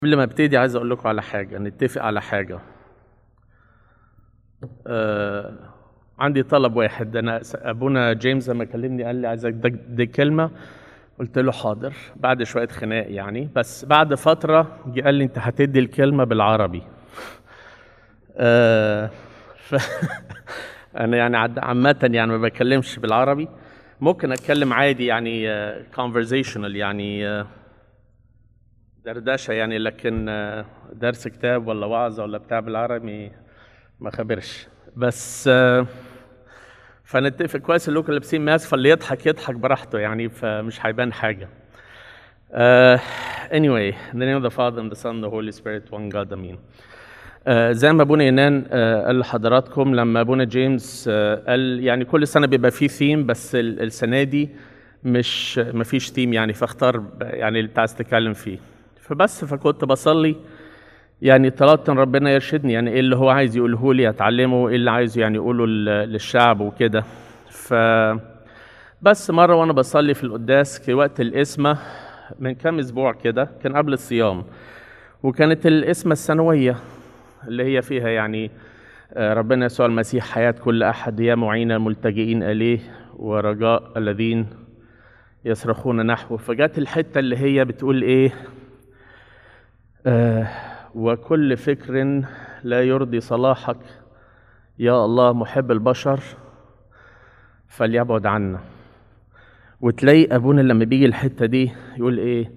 قبل ما ابتدي عايز اقول لكم على حاجه نتفق على حاجه آه عندي طلب واحد انا س- ابونا جيمس لما كلمني قال لي عايزك دي, دي كلمه قلت له حاضر بعد شويه خناق يعني بس بعد فتره جه قال لي انت هتدي الكلمه بالعربي آه ف انا يعني عد- عامه يعني ما بتكلمش بالعربي ممكن اتكلم عادي يعني conversational يعني آه، دردشه يعني لكن آه، درس كتاب ولا وعظه ولا بتاع بالعربي ما خبرش بس آه، فنتفق كويس اللي كلهم لابسين ماسك فاللي يضحك يضحك براحته يعني فمش هيبان حاجه Uh, anyway, in the name of the Father and the Son and the Holy Spirit, one God, Amen. آه، زي ما ابونا اينان آه، قال لحضراتكم لما ابونا جيمس آه، قال يعني كل سنه بيبقى فيه ثيم بس ال- السنه دي مش ما فيش ثيم يعني فاختار ب- يعني اللي انت عايز تتكلم فيه فبس فكنت بصلي يعني طلبت ان ربنا يرشدني يعني ايه اللي هو عايز يقوله لي اتعلمه ايه اللي عايزه يعني يقوله لل- للشعب وكده ف بس مره وانا بصلي في القداس في وقت القسمه من كام اسبوع كده كان قبل الصيام وكانت القسمه السنويه اللي هي فيها يعني آه، ربنا يسوع المسيح حياة كل أحد يا معين الملتجئين إليه ورجاء الذين يصرخون نحوه فجت الحتة اللي هي بتقول إيه آه وكل فكر لا يرضي صلاحك يا الله محب البشر فليبعد عنا وتلاقي ابونا لما بيجي الحته دي يقول ايه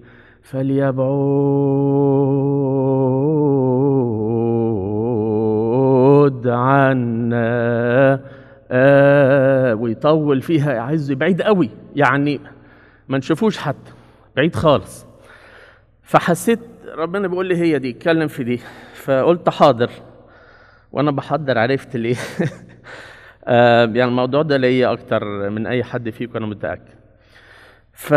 فليبعد عنا آه ويطول فيها عايز بعيد قوي يعني ما نشوفوش حتى بعيد خالص فحسيت ربنا بيقول لي هي دي اتكلم في دي فقلت حاضر وانا بحضر عرفت ليه آه، يعني الموضوع ده ليا اكتر من اي حد فيكم انا متاكد ف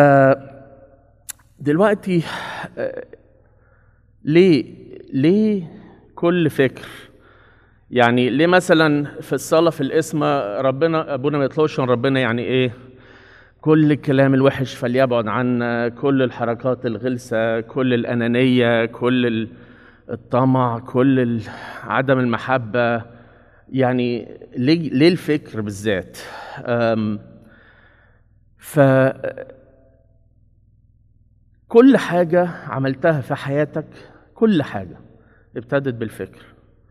دلوقتي آه، ليه ليه كل فكر يعني ليه مثلا في الصلاه في الاسم ربنا ابونا ما يطلبش من ربنا يعني ايه كل الكلام الوحش فليبعد عنا كل الحركات الغلسه كل الانانيه كل ال- الطمع كل ال- عدم المحبه يعني ليه ليه الفكر بالذات أم، ف كل حاجة عملتها في حياتك كل حاجة ابتدت بالفكر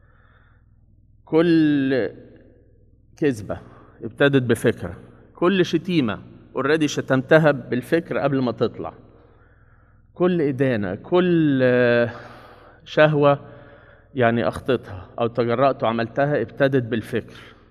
كل كذبة ابتدت بفكرة كل شتيمة اوريدي شتمتها بالفكر قبل ما تطلع كل إدانة كل آه، شهوة يعني أخطيتها أو تجرأت وعملتها ابتدت بالفكر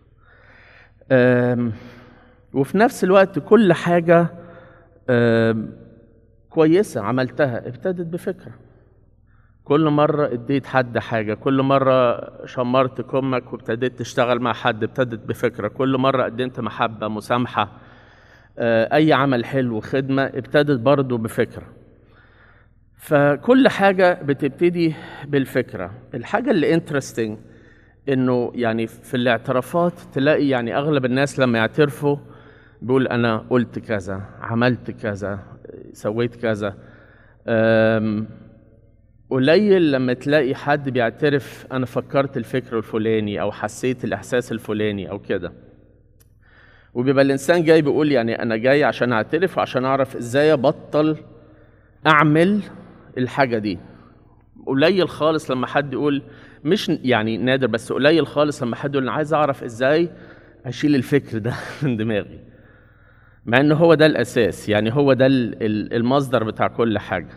آم، وفي نفس الوقت كل حاجة آم، كويسة عملتها ابتدت بفكرة كل مرة اديت حد حاجة كل مرة شمرت كمك وابتديت تشتغل مع حد ابتدت بفكرة كل مرة قدمت محبة مسامحة آه، أي عمل حلو خدمة ابتدت برضو بفكرة فكل حاجة بتبتدي بالفكرة الحاجة اللي انترستنج انه يعني في الاعترافات تلاقي يعني اغلب الناس لما يعترفوا بيقول انا قلت كذا عملت كذا سويت كذا أم، قليل لما تلاقي حد بيعترف انا فكرت الفكر الفلاني او حسيت الاحساس الفلاني او كده وبيبقى الانسان جاي بيقول يعني انا جاي عشان اعترف وعشان اعرف ازاي ابطل اعمل الحاجه دي قليل خالص لما حد يقول مش يعني نادر بس قليل خالص لما حد يقول انا عايز اعرف ازاي اشيل الفكر ده من دماغي مع ان هو ده الاساس يعني هو ده ال- ال- المصدر بتاع كل حاجه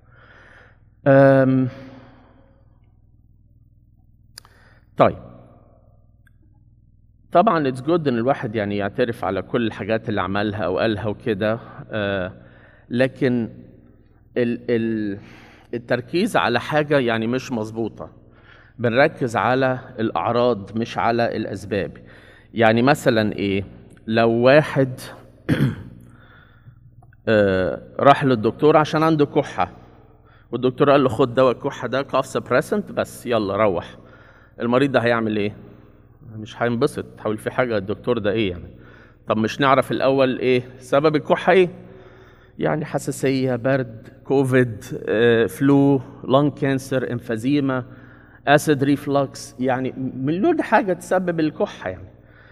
أم، طيب طبعا اتس جود ان الواحد يعني يعترف على كل الحاجات اللي عملها او قالها وكده آه، لكن ال ال التركيز على حاجة يعني مش مظبوطة بنركز على الأعراض مش على الأسباب يعني مثلا إيه لو واحد آه، راح للدكتور عشان عنده كحة والدكتور قال له خد دواء الكحة ده كاف سبريسنت بس يلا روح المريض ده هيعمل ايه؟ مش هينبسط حاول في حاجة الدكتور ده ايه يعني طب مش نعرف الأول ايه سبب الكحة ايه؟ يعني حساسيه برد كوفيد آه، فلو لونج كانسر انفازيما اسيد ريفلكس يعني مليون حاجه تسبب الكحه يعني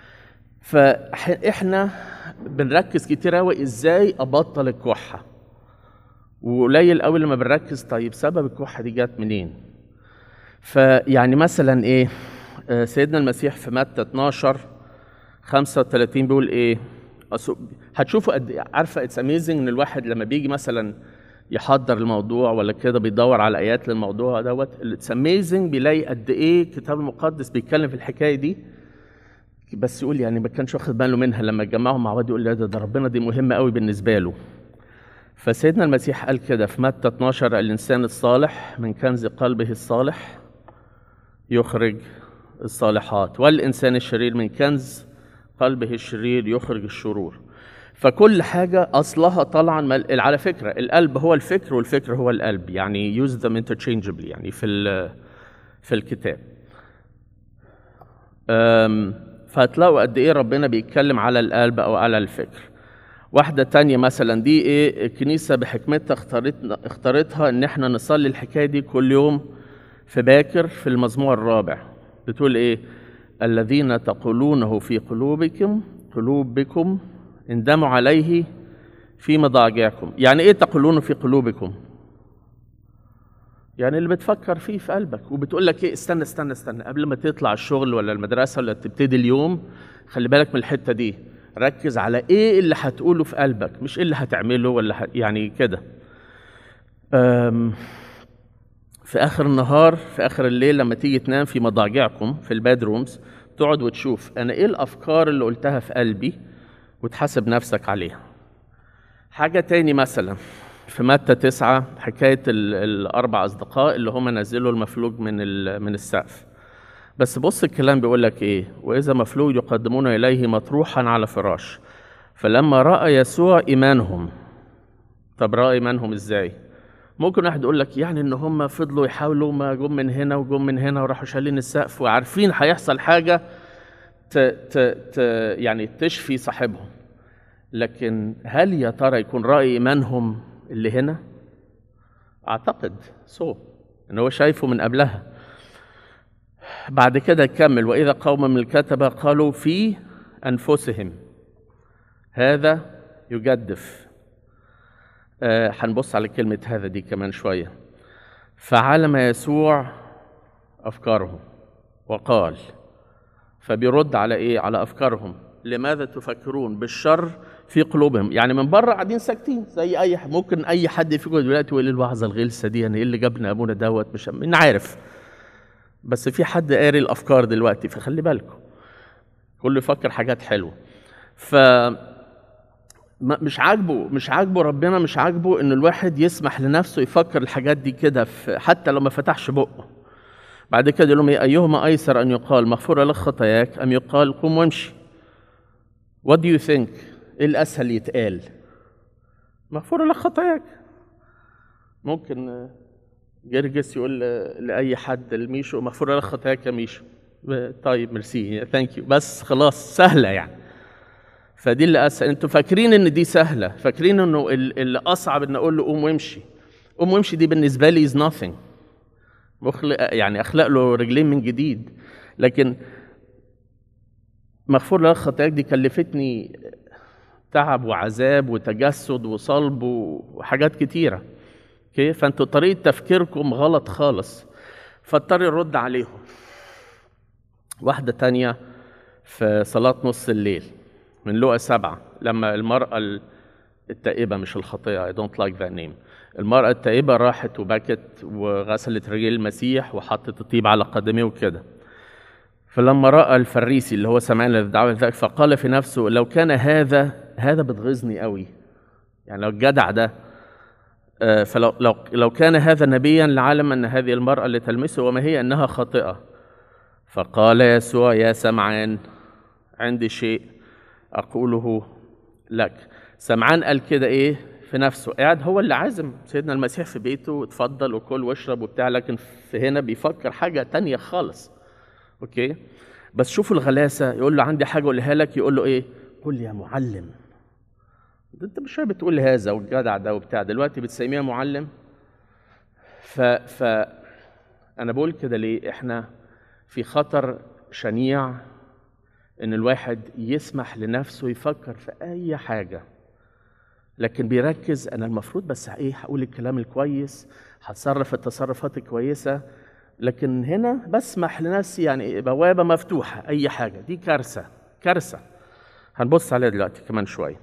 فاحنا بنركز كتير قوي ازاي ابطل الكحه وقليل قوي لما بنركز طيب سبب الكحه دي جت منين فيعني مثلا ايه آه، سيدنا المسيح في متى 12 35 بيقول ايه أصل- هتشوفوا قد إيه- عارفه اتس اميزنج ان الواحد لما بيجي مثلا يحضر الموضوع ولا كده بيدور على ايات للموضوع دوت اتس اميزنج بيلاقي قد ايه الكتاب المقدس بيتكلم في الحكايه دي بس يقول يعني ما كانش واخد باله منها لما جمعهم مع بعض يقول لا ده, ده ربنا دي مهمه قوي بالنسبه له فسيدنا المسيح قال كده في متى 12 الانسان الصالح من كنز قلبه الصالح يخرج الصالحات والإنسان الشرير من كنز قلبه الشرير يخرج الشرور فكل حاجة أصلها طالعة من على فكرة القلب هو الفكر والفكر هو القلب يعني use them interchangeably يعني في ال- في الكتاب أم، فهتلاقوا قد ايه ربنا بيتكلم على القلب او على الفكر واحدة تانية مثلا دي ايه الكنيسة بحكمتها اختارتنا اختارتها ان احنا نصلي الحكاية دي كل يوم في باكر في المزمور الرابع بتقول ايه الذين تقولونه في قلوبكم قلوبكم اندموا عليه في مضاجعكم يعني ايه تقولونه في قلوبكم يعني اللي بتفكر فيه في قلبك وبتقول لك ايه استنى استنى استنى قبل ما تطلع الشغل ولا المدرسه ولا تبتدي اليوم خلي بالك من الحته دي ركز على ايه اللي هتقوله في قلبك مش ايه اللي هتعمله ولا ه... يعني كده أم، في اخر النهار في اخر الليل لما تيجي تنام في مضاجعكم في البادرومز تقعد وتشوف انا ايه الافكار اللي قلتها في قلبي وتحاسب نفسك عليها حاجة تاني مثلا في متى تسعة حكاية ال- الأربع أصدقاء اللي هم نزلوا المفلوج من ال- من السقف بس بص الكلام بيقول لك إيه وإذا مفلوج يقدمون إليه مطروحا على فراش فلما رأى يسوع إيمانهم طب رأى إيمانهم إزاي؟ ممكن واحد يقول لك يعني إن هم فضلوا يحاولوا ما جم من هنا وجم من هنا وراحوا شايلين السقف وعارفين هيحصل حاجة ت ت ت يعني تشفي صاحبهم لكن هل يا ترى يكون رأي إيمانهم اللي هنا؟ أعتقد سو إن هو شايفه من قبلها بعد كده يكمل وإذا قوم من الكتبة قالوا في أنفسهم هذا يجدف آه هنبص على كلمة هذا دي كمان شوية فعلم يسوع أفكارهم وقال فبيرد على ايه على افكارهم لماذا تفكرون بالشر في قلوبهم يعني من بره قاعدين ساكتين زي اي ح- ممكن اي حد فيكم دلوقتي يقول إيه الوعظه الغلسه دي يعني ايه اللي جابنا ابونا دوت مش من عارف بس في حد قاري الافكار دلوقتي فخلي بالكم كله يفكر حاجات حلوه ف ما- مش عاجبه مش عاجبه ربنا مش عاجبه ان الواحد يسمح لنفسه يفكر الحاجات دي كده في- حتى لو ما فتحش بقه بعد كده يقول لهم إيه؟ ايهما ايسر ان يقال مغفوره لك خطاياك ام يقال قم وامشي What do you think ايه الاسهل يتقال مغفوره لك خطاياك ممكن آه، جرجس يقول ل- لاي حد الميشو مغفوره لك خطاياك يا ميشو ب- طيب ميرسي ثانك يو بس خلاص سهله يعني فدي اللي اسهل انتوا فاكرين ان دي سهله فاكرين انه ال- اللي اصعب ان اقول له قوم وامشي قوم وامشي دي بالنسبه لي از nothing مخلق يعني اخلق له رجلين من جديد لكن مغفور لك خطاياك دي كلفتني تعب وعذاب وتجسد وصلب وحاجات كتيره اوكي فانتوا طريقه تفكيركم غلط خالص فاضطر يرد عليهم واحده تانية في صلاه نص الليل من لقا سبعة لما المرأة ال- التائبة مش الخطيئة I don't like that name المرأة التائبة راحت وبكت وغسلت رجل المسيح وحطت الطيب على قدميه وكده فلما رأى الفريسي اللي هو سمعان الذي دعوه ذلك فقال في نفسه لو كان هذا هذا بتغيظني قوي يعني لو الجدع ده آه، فلو لو لو كان هذا نبيا لعلم ان هذه المرأة اللي تلمسه وما هي انها خاطئة فقال يسوع يا سمعان عندي شيء أقوله لك سمعان قال كده إيه في نفسه قاعد هو اللي عازم سيدنا المسيح في بيته اتفضل وكل واشرب وبتاع لكن في هنا بيفكر حاجة تانية خالص أوكي بس شوفوا الغلاسة يقول له عندي حاجة أقولها لك يقول له إيه قل يا معلم ده انت مش بتقول هذا والجدع ده وبتاع دلوقتي بتسميها معلم ف ف انا بقول كده ليه احنا في خطر شنيع ان الواحد يسمح لنفسه يفكر في اي حاجه لكن بيركز انا المفروض بس ايه هقول الكلام الكويس هتصرف التصرفات الكويسه لكن هنا بسمح لنفسي يعني بوابه مفتوحه اي حاجه دي كارثه كارثه هنبص عليها دلوقتي كمان شويه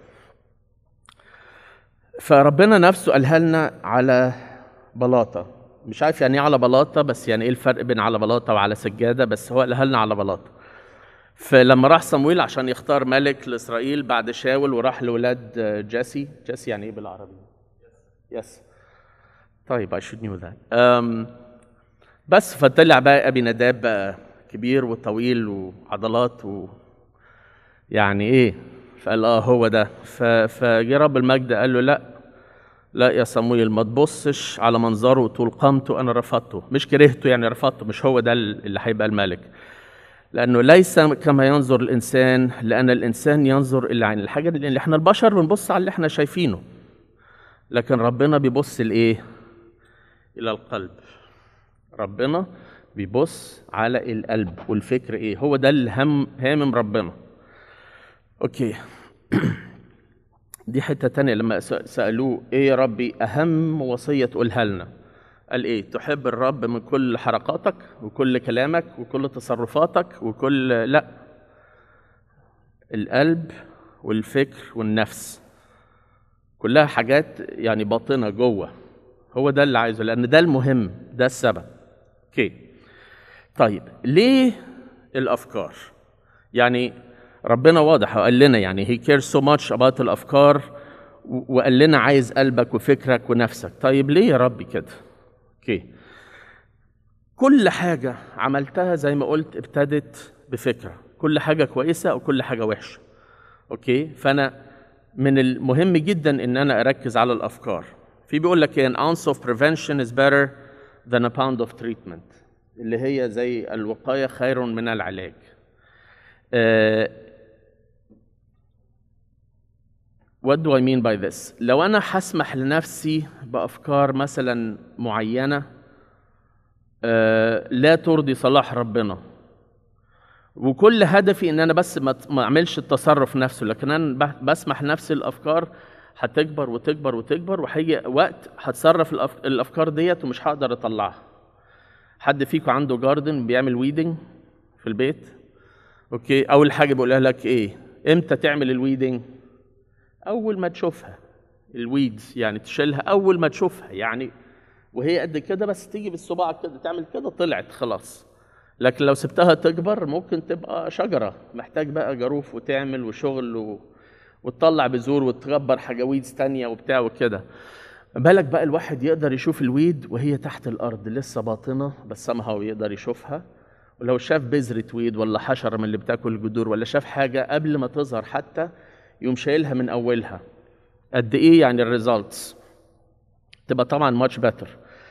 فربنا نفسه قالها لنا على بلاطه مش عارف يعني ايه على بلاطه بس يعني ايه الفرق بين على بلاطه وعلى سجاده بس هو قالها لنا على بلاطه فلما راح صمويل عشان يختار ملك لاسرائيل بعد شاول وراح لولاد جاسي جاسي يعني ايه بالعربي يس طيب I should knew that um, بس فطلع بقى ابي نداب بقى كبير وطويل وعضلات و يعني ايه فقال اه هو ده ف... فجه رب المجد قال له لا لا يا صمويل ما تبصش على منظره وتقول قامته انا رفضته مش كرهته يعني رفضته مش هو ده اللي هيبقى الملك لانه ليس كما ينظر الانسان لان الانسان ينظر الى عين الحاجه اللي احنا البشر بنبص على اللي احنا شايفينه لكن ربنا بيبص لايه الى القلب ربنا بيبص على القلب والفكر ايه هو ده الهم هامم ربنا اوكي دي حته تانية لما سالوه ايه يا ربي اهم وصيه تقولها لنا قال ايه تحب الرب من كل حركاتك وكل كلامك وكل تصرفاتك وكل لا القلب والفكر والنفس كلها حاجات يعني باطنه جوه هو ده اللي عايزه لان ده المهم ده السبب اوكي طيب ليه الافكار يعني ربنا واضح وقال لنا يعني he cares so much about الافكار وقال لنا عايز قلبك وفكرك ونفسك طيب ليه يا ربي كده اوكي كل حاجة عملتها زي ما قلت ابتدت بفكرة كل حاجة كويسة وكل حاجة وحشة اوكي فأنا من المهم جدا ان انا اركز على الافكار في بيقول لك an ounce of prevention is better than a pound of treatment اللي هي زي الوقاية خير من العلاج uh, What do I mean by this? لو أنا هسمح لنفسي بأفكار مثلا معينة آه لا ترضي صلاح ربنا وكل هدفي ان انا بس ما ما اعملش التصرف نفسه لكن انا بسمح لنفسي الافكار هتكبر وتكبر وتكبر وهيجي وقت هتصرف الأف... الافكار ديت ومش هقدر اطلعها حد فيكم عنده جاردن بيعمل ويدنج في البيت اوكي اول حاجه بقولها لك ايه امتى تعمل الويدنج اول ما تشوفها الويدز يعني تشيلها اول ما تشوفها يعني وهي قد كده بس تيجي بالصباع كده تعمل كده طلعت خلاص لكن لو سبتها تكبر ممكن تبقى شجره محتاج بقى جروف وتعمل وشغل و... وتطلع بذور وتكبر حاجه ويدز تانية وبتاع وكده بالك بقى الواحد يقدر يشوف الويد وهي تحت الارض لسه باطنه بس هو يقدر يشوفها ولو شاف بذرة ويد ولا حشرة من اللي بتاكل الجذور ولا شاف حاجة قبل ما تظهر حتى يقوم شايلها من اولها قد ايه يعني الريزلتس تبقى طبعا ماتش بيتر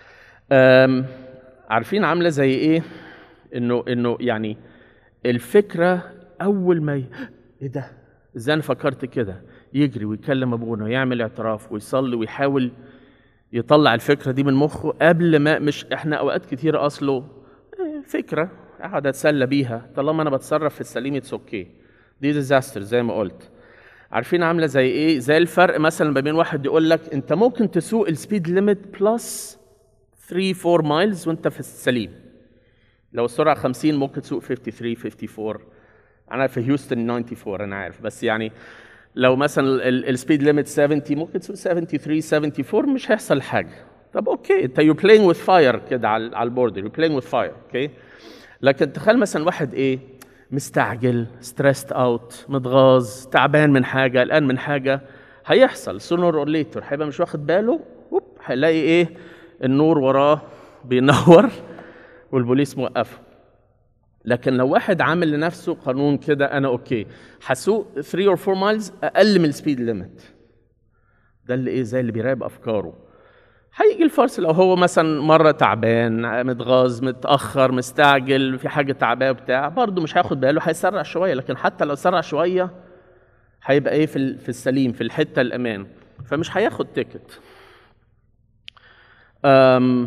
عارفين عامله زي ايه انه انه يعني الفكره اول ما ي... ايه ده ازاي انا فكرت كده يجري ويكلم ابونا ويعمل اعتراف ويصلي ويحاول يطلع الفكره دي من مخه قبل ما مش احنا اوقات كتير اصله فكره اقعد اتسلى بيها طالما انا بتصرف في السليم اتس اوكي دي ديزاستر زي ما قلت عارفين عامله زي ايه زي الفرق مثلا ما بين واحد يقول لك انت ممكن تسوق السبيد ليميت بلس 3 4 مايلز وانت في السليم لو السرعه 50 ممكن تسوق 53 54 انا في هيوستن 94 انا عارف بس يعني لو مثلا السبيد ليميت 70 ممكن تسوق 73 74 مش هيحصل حاجه طب اوكي انت يو بلاينج وذ فاير كده على على البوردر يو بلاينج وذ فاير اوكي لكن تخيل مثلا واحد ايه مستعجل ستريسد اوت متغاظ تعبان من حاجه قلقان من حاجه هيحصل سونر اور ليتر هيبقى مش واخد باله وب هيلاقي ايه النور وراه بينور والبوليس موقفه لكن لو واحد عامل لنفسه قانون كده انا اوكي هسوق 3 اور 4 مايلز اقل من السبيد ليميت ده اللي ايه زي اللي بيراقب افكاره هيجي الفرس لو هو مثلا مره تعبان متغاظ متاخر مستعجل في حاجه تعباه بتاع برضه مش هياخد باله هيسرع شويه لكن حتى لو سرع شويه هيبقى ايه في ال- في السليم في الحته الامان فمش هياخد تيكت أم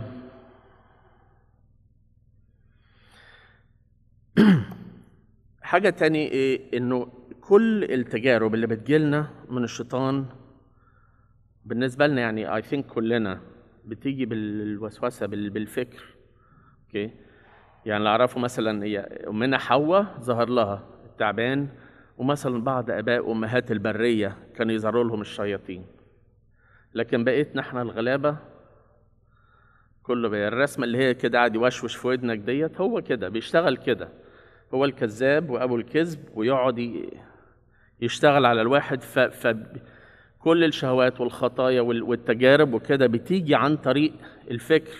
حاجة تاني ايه انه كل التجارب اللي بتجيلنا من الشيطان بالنسبة لنا يعني اي ثينك كلنا بتيجي بالوسوسة بال- بالفكر اوكي يعني اللي اعرفه مثلا هي امنا حواء ظهر لها التعبان ومثلا بعض اباء امهات البرية كانوا يظهروا لهم الشياطين لكن بقيتنا احنا الغلابة كله بقى الرسمة اللي هي كده قاعد يوشوش في ودنك ديت هو كده بيشتغل كده هو الكذاب وابو الكذب ويقعد ي- يشتغل على الواحد ف, ف كل الشهوات والخطايا وال- والتجارب وكده بتيجي عن طريق الفكر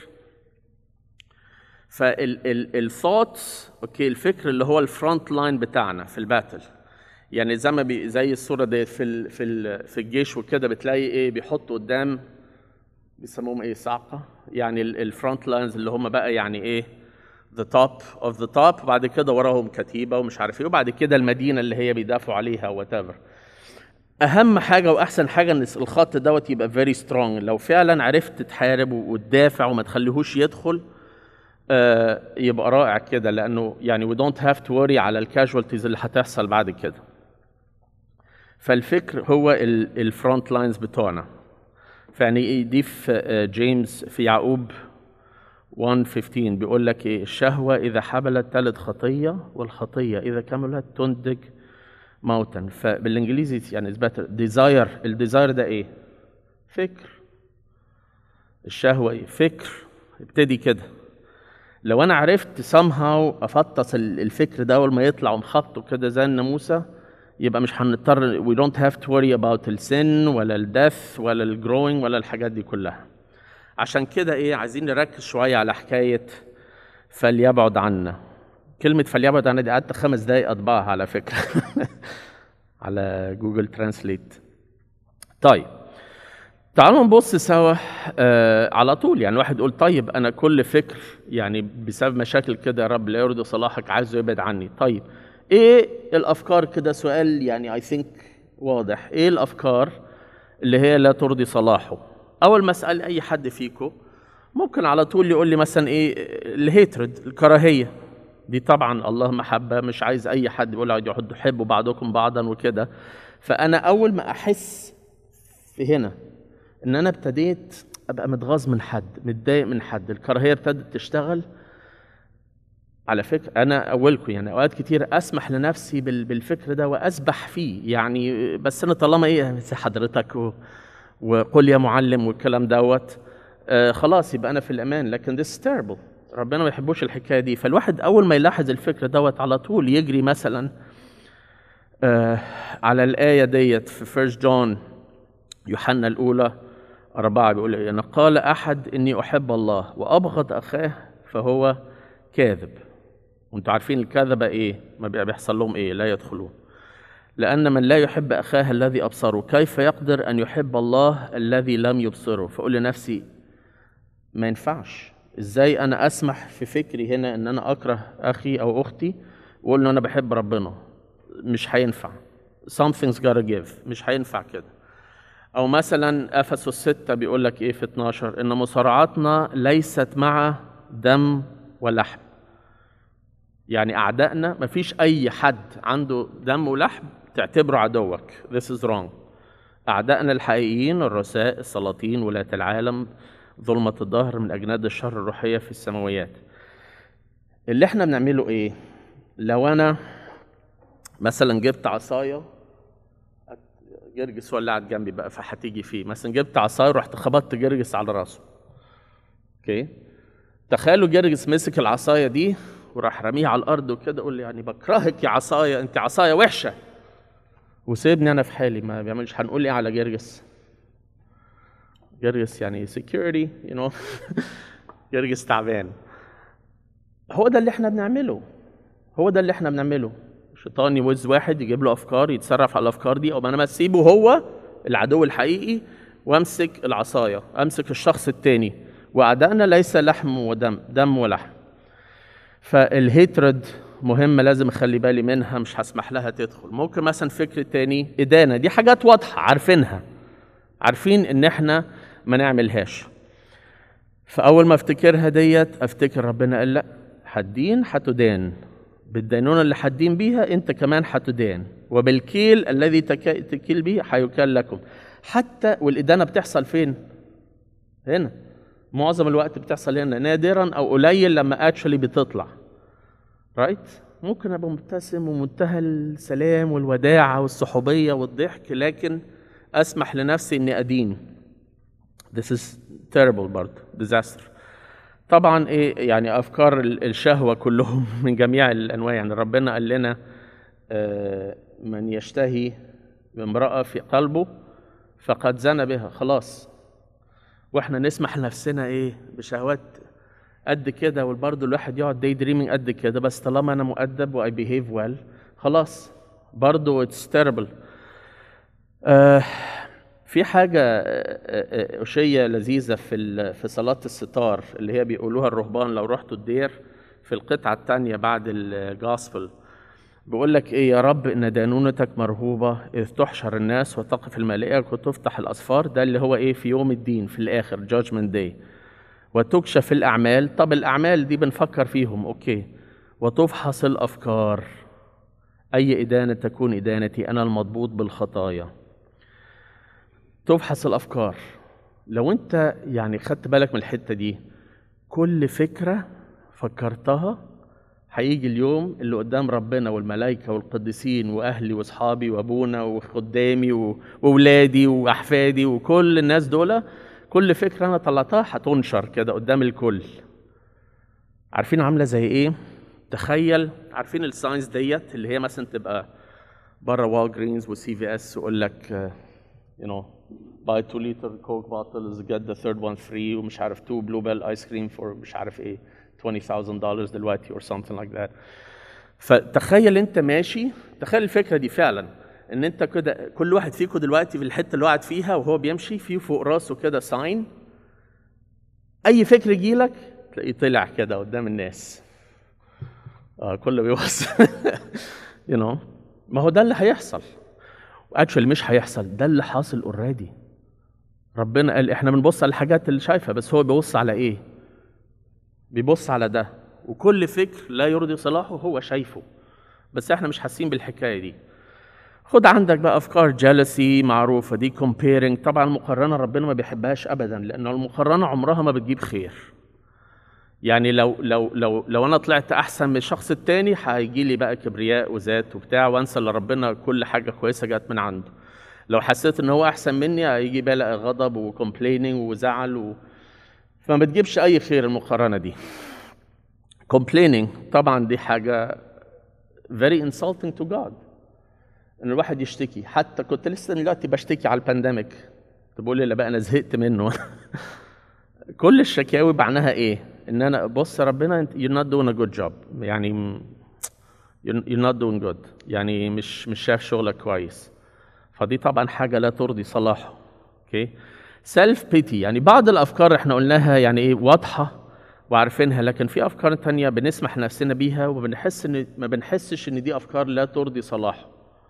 فالثوتس اوكي الفكر اللي هو الفرونت لاين بتاعنا في الباتل يعني زي ما بي زي الصوره دي في ال في ال في الجيش وكده بتلاقي ايه بيحطوا قدام بيسموهم ايه صعقه يعني الفرونت لاينز اللي هم بقى يعني ايه ذا توب اوف ذا توب وبعد كده وراهم كتيبه ومش عارف ايه وبعد كده المدينه اللي هي بيدافعوا عليها وات ايفر اهم حاجه واحسن حاجه ان الخط دوت يبقى فيري سترونج لو فعلا عرفت تحارب وتدافع وما تخليهوش يدخل آه، يبقى رائع كده لانه يعني we don't have to worry على الكاجوالتيز اللي هتحصل بعد كده فالفكر هو الفرونت لاينز بتوعنا فيعني إيه دي في آه، جيمس في يعقوب 1:15 بيقول لك ايه الشهوه اذا حبلت تلد خطيه والخطيه اذا كملت تنتج موتا فبالانجليزي يعني اثبات ديزاير الديزاير ده ايه فكر الشهوه ايه فكر ابتدي كده لو انا عرفت somehow افطس ال- الفكر ده اول ما يطلع ومخطه كده زي الناموسه يبقى مش هنضطر we don't have to worry about السن ولا الدث ولا الجروينج ولا الحاجات دي كلها عشان كده ايه عايزين نركز شويه على حكايه فليبعد عنا كلمه فليبعد عنا دي قعدت خمس دقايق اطبعها على فكره على جوجل ترانسليت طيب تعالوا نبص سوا آه على طول يعني واحد يقول طيب انا كل فكر يعني بسبب مشاكل كده يا رب لا يرضي صلاحك عايزه يبعد عني طيب ايه الافكار كده سؤال يعني اي ثينك واضح ايه الافكار اللي هي لا ترضي صلاحه اول ما اسال اي حد فيكم ممكن على طول يقول لي مثلا ايه الهيترد الكراهيه دي طبعا الله محبه مش عايز اي حد يقول يقعد يحبوا بعضكم بعضا وكده فانا اول ما احس في هنا ان انا ابتديت ابقى متغاظ من حد متضايق من حد الكراهيه ابتدت تشتغل على فكرة أنا أولكم يعني أوقات كتير أسمح لنفسي بال- بالفكر ده وأسبح فيه يعني بس أنا طالما إيه مثل حضرتك و... وقل يا معلم والكلام دوت آه خلاص يبقى أنا في الأمان لكن this is terrible ربنا ما يحبوش الحكاية دي فالواحد أول ما يلاحظ الفكر دوت على طول يجري مثلا آه على الآية ديت في فيرست جون يوحنا الأولى أربعة بيقول إيه؟ أن قال أحد إني أحب الله وأبغض أخاه فهو كاذب وانتوا عارفين الكذبة إيه ما بي- بيحصل لهم إيه لا يدخلون لأن من لا يحب أخاه الذي أبصره كيف يقدر أن يحب الله الذي لم يبصره فأقول لنفسي ما ينفعش إزاي أنا أسمح في فكري هنا إن أنا أكره أخي أو أختي وأقول له أنا بحب ربنا مش هينفع something's gotta give مش هينفع كده أو مثلا أفسس 6 بيقول لك إيه في 12 إن مصارعاتنا ليست مع دم ولحم يعني أعدائنا مفيش أي حد عنده دم ولحم تعتبره عدوك this is wrong أعدائنا الحقيقيين الرؤساء السلاطين ولاة العالم ظلمة الظهر من أجناد الشر الروحية في السماويات اللي احنا بنعمله ايه لو انا مثلا جبت عصايه جرجس ولا قاعد جنبي بقى فهتيجي فيه مثلا جبت عصايه ورحت خبطت جرجس على راسه اوكي تخيلوا جرجس مسك العصايه دي وراح رميها على الارض وكده يقول لي يعني بكرهك يا عصايه انت عصايه وحشه وسيبني انا في حالي ما بيعملش هنقول ايه على جرجس جرجس يعني security you know جرجس تعبان هو ده اللي احنا بنعمله هو ده اللي احنا بنعمله الشيطان يوز واحد يجيب له افكار يتصرف على الافكار دي او انا اسيبه هو العدو الحقيقي وامسك العصايه امسك الشخص التاني واعدائنا ليس لحم ودم دم ولحم فالهيترد مهمة لازم اخلي بالي منها مش هسمح لها تدخل ممكن مثلا فكر تاني إدانة دي حاجات واضحة عارفينها عارفين ان احنا ما نعملهاش فأول ما افتكرها ديت افتكر ربنا قال لا هتدين هتدان بالدينونة اللي حدين بيها انت كمان هتدان وبالكيل الذي تك- تكيل به هيكال لكم حتى والإدانة بتحصل فين؟ هنا معظم الوقت بتحصل هنا نادرا او قليل لما اكشولي بتطلع رايت ممكن ابقى مبتسم ومنتهى السلام والوداعه والصحوبيه والضحك لكن اسمح لنفسي اني ادين This is terrible برضه disaster طبعا ايه يعني افكار ال- الشهوه كلهم من جميع الانواع يعني ربنا قال لنا آه، من يشتهي امراه في قلبه فقد زنى بها خلاص واحنا نسمح لنفسنا ايه بشهوات قد كده وبرضه الواحد يقعد داي دريمينج قد كده بس طالما انا مؤدب واي بيهيف ويل خلاص برضه اتس تيربل آه في حاجة آه، آه، أشية لذيذة في ال- في صلاة الستار اللي هي بيقولوها الرهبان لو رحتوا الدير في القطعة الثانية بعد الجاسبل بيقول لك ايه يا رب ان دانونتك مرهوبه اذ تحشر الناس وتقف الملائكه وتفتح الاسفار ده اللي هو ايه في يوم الدين في الاخر جادجمنت داي وتكشف الاعمال طب الاعمال دي بنفكر فيهم اوكي وتفحص الافكار اي ادانه تكون ادانتي انا المضبوط بالخطايا تفحص الافكار لو انت يعني خدت بالك من الحته دي كل فكره فكرتها هيجي اليوم اللي قدام ربنا والملائكه والقديسين واهلي واصحابي وابونا وخدامي و- واولادي واحفادي وكل الناس دول كل فكره انا طلعتها هتنشر كده قدام الكل عارفين عامله زي ايه تخيل عارفين الساينس ديت اللي هي مثلا تبقى بره والجرينز وسي في اس ويقول لك you know buy 2 liter coke bottles get the third one free ومش عارف 2 blue bell ice cream for مش عارف ايه 20000 دولار دلوقتي or something like that فتخيل انت ماشي تخيل الفكره دي فعلا ان انت كده كل واحد فيكم دلوقتي في الحته اللي قاعد فيها وهو بيمشي في فوق راسه كده ساين اي فكر يجيلك تلاقيه طلع كده قدام الناس اه كله بيوصل you know ما هو ده اللي هيحصل اكشولي مش هيحصل ده اللي حاصل اوريدي ربنا قال احنا بنبص على الحاجات اللي شايفها بس هو بيبص على ايه بيبص على ده وكل فكر لا يرضي صلاحه هو شايفه بس احنا مش حاسين بالحكايه دي خد عندك بقى افكار جالسي معروفه دي كومبيرنج طبعا المقارنه ربنا ما بيحبهاش ابدا لان المقارنه عمرها ما بتجيب خير يعني لو لو لو لو انا طلعت احسن من الشخص التاني هيجي لي بقى كبرياء وذات وبتاع وانسى ان ربنا كل حاجه كويسه جت من عنده لو حسيت ان هو احسن مني هيجي بقى غضب وكومبليننج وزعل و... فما بتجيبش اي خير المقارنه دي complaining طبعا دي حاجه very insulting to God ان الواحد يشتكي حتى كنت لسه دلوقتي بشتكي على البانديميك تقول لي لا بقى انا زهقت منه كل الشكاوي معناها ايه ان انا بص يا ربنا انت you're not doing a good job يعني م- you're you're not doing good يعني مش مش شايف شغلك كويس فدي طبعا حاجه لا ترضي صلاحه اوكي سيلف بيتي يعني بعض الافكار احنا قلناها يعني ايه واضحه وعارفينها لكن في افكار تانية بنسمح لنفسنا بيها وبنحس ان ما بنحسش ان دي افكار لا ترضي صلاحه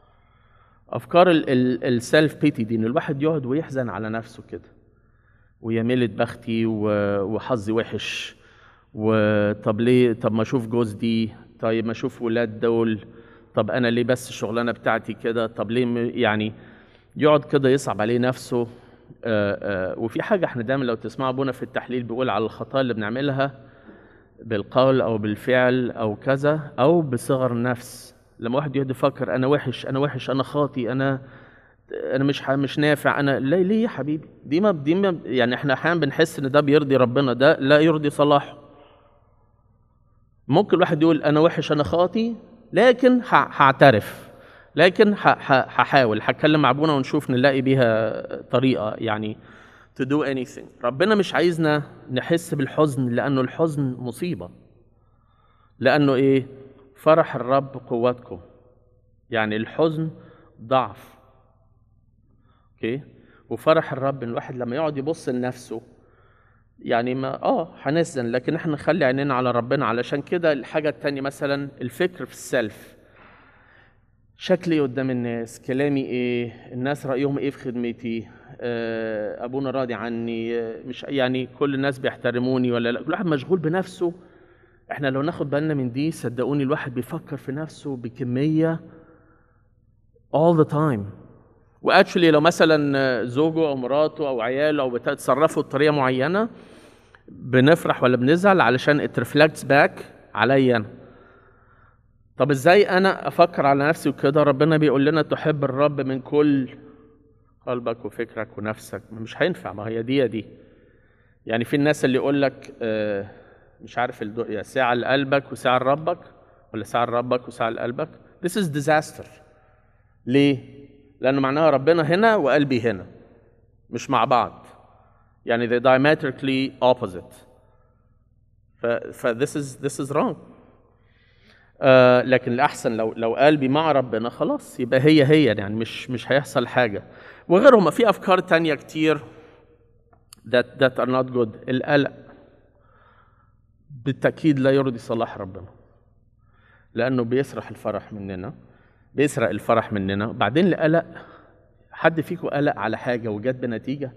افكار السيلف بيتي دي ان الواحد يقعد ويحزن على نفسه كده ويا ميلة بختي و- وحظي وحش وطب ليه طب ما اشوف جوز دي طيب ما اشوف ولاد دول طب انا ليه بس الشغلانه بتاعتي كده طب ليه م- يعني يقعد كده يصعب عليه نفسه آه، آه، وفي حاجه احنا دايما لو تسمعوا ابونا في التحليل بيقول على الخطايا اللي بنعملها بالقول او بالفعل او كذا او بصغر النفس لما واحد يقعد يفكر انا وحش انا وحش انا خاطي انا انا مش ح- مش نافع انا ليه ليه يا حبيبي دي ما دي ما يعني احنا احيانا بنحس ان ده بيرضي ربنا ده لا يرضي صلاحه ممكن الواحد يقول انا وحش انا خاطي لكن ه- هعترف لكن ه- ه- هحاول هتكلم مع ابونا ونشوف نلاقي بيها طريقه يعني to do anything ربنا مش عايزنا نحس بالحزن لانه الحزن مصيبه لانه ايه فرح الرب قوتكم يعني الحزن ضعف اوكي وفرح الرب ان الواحد لما يقعد يبص لنفسه يعني ما اه هنحزن لكن احنا نخلي عينينا على ربنا علشان كده الحاجه التانية مثلا الفكر في السلف شكلي قدام الناس كلامي ايه الناس رايهم ايه في خدمتي آه، ابونا راضي عني آه، مش يعني كل الناس بيحترموني ولا لا كل واحد مشغول بنفسه احنا لو ناخد بالنا من دي صدقوني الواحد بيفكر في نفسه بكميه all the time واكشلي لو مثلا زوجه او مراته او عياله او بتتصرفوا بطريقه معينه بنفرح ولا بنزعل علشان it reflects back عليا انا طب ازاي انا افكر على نفسي وكده ربنا بيقول لنا تحب الرب من كل قلبك وفكرك ونفسك ما مش هينفع ما هي دي يا دي يعني في الناس اللي يقول لك آه، مش عارف الدو... يا ساعة لقلبك وساعة لربك ولا ساعة لربك وساعة لقلبك this is disaster ليه؟ لأنه معناها ربنا هنا وقلبي هنا مش مع بعض يعني they diametrically opposite ف, ف this is this is wrong آه لكن الأحسن لو لو قلبي مع ربنا خلاص يبقى هي هي يعني مش مش هيحصل حاجة وغيرهم في أفكار تانية كتير that that are not good القلق بالتأكيد لا يرضي صلاح ربنا لأنه بيسرح الفرح مننا بيسرق الفرح مننا بعدين القلق حد فيكم قلق على حاجة وجت بنتيجة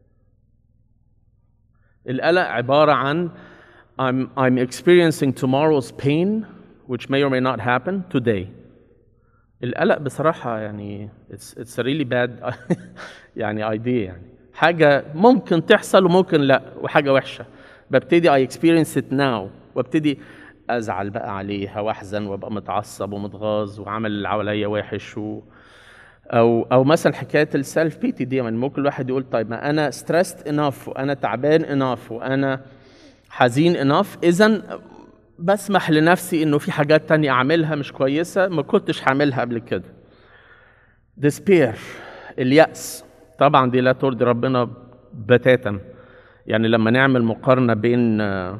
القلق عبارة عن I'm, I'm experiencing tomorrow's pain which may or may not happen today القلق بصراحة يعني it's, it's a really bad يعني idea يعني حاجة ممكن تحصل وممكن لا وحاجة وحشة ببتدي I experience it now وابتدي ازعل بقى عليها واحزن وابقى متعصب ومتغاظ وعمل اللي حواليا وحش و... او او مثلا حكايه السيلف بيتي دي يعني ممكن الواحد يقول طيب ما انا ستريسد انف وانا تعبان انف وانا حزين انف اذا بسمح لنفسي انه في حاجات تانية اعملها مش كويسه ما كنتش هعملها قبل كده despair اليأس طبعا دي لا ترضي ربنا بتاتا يعني لما نعمل مقارنة بين آه،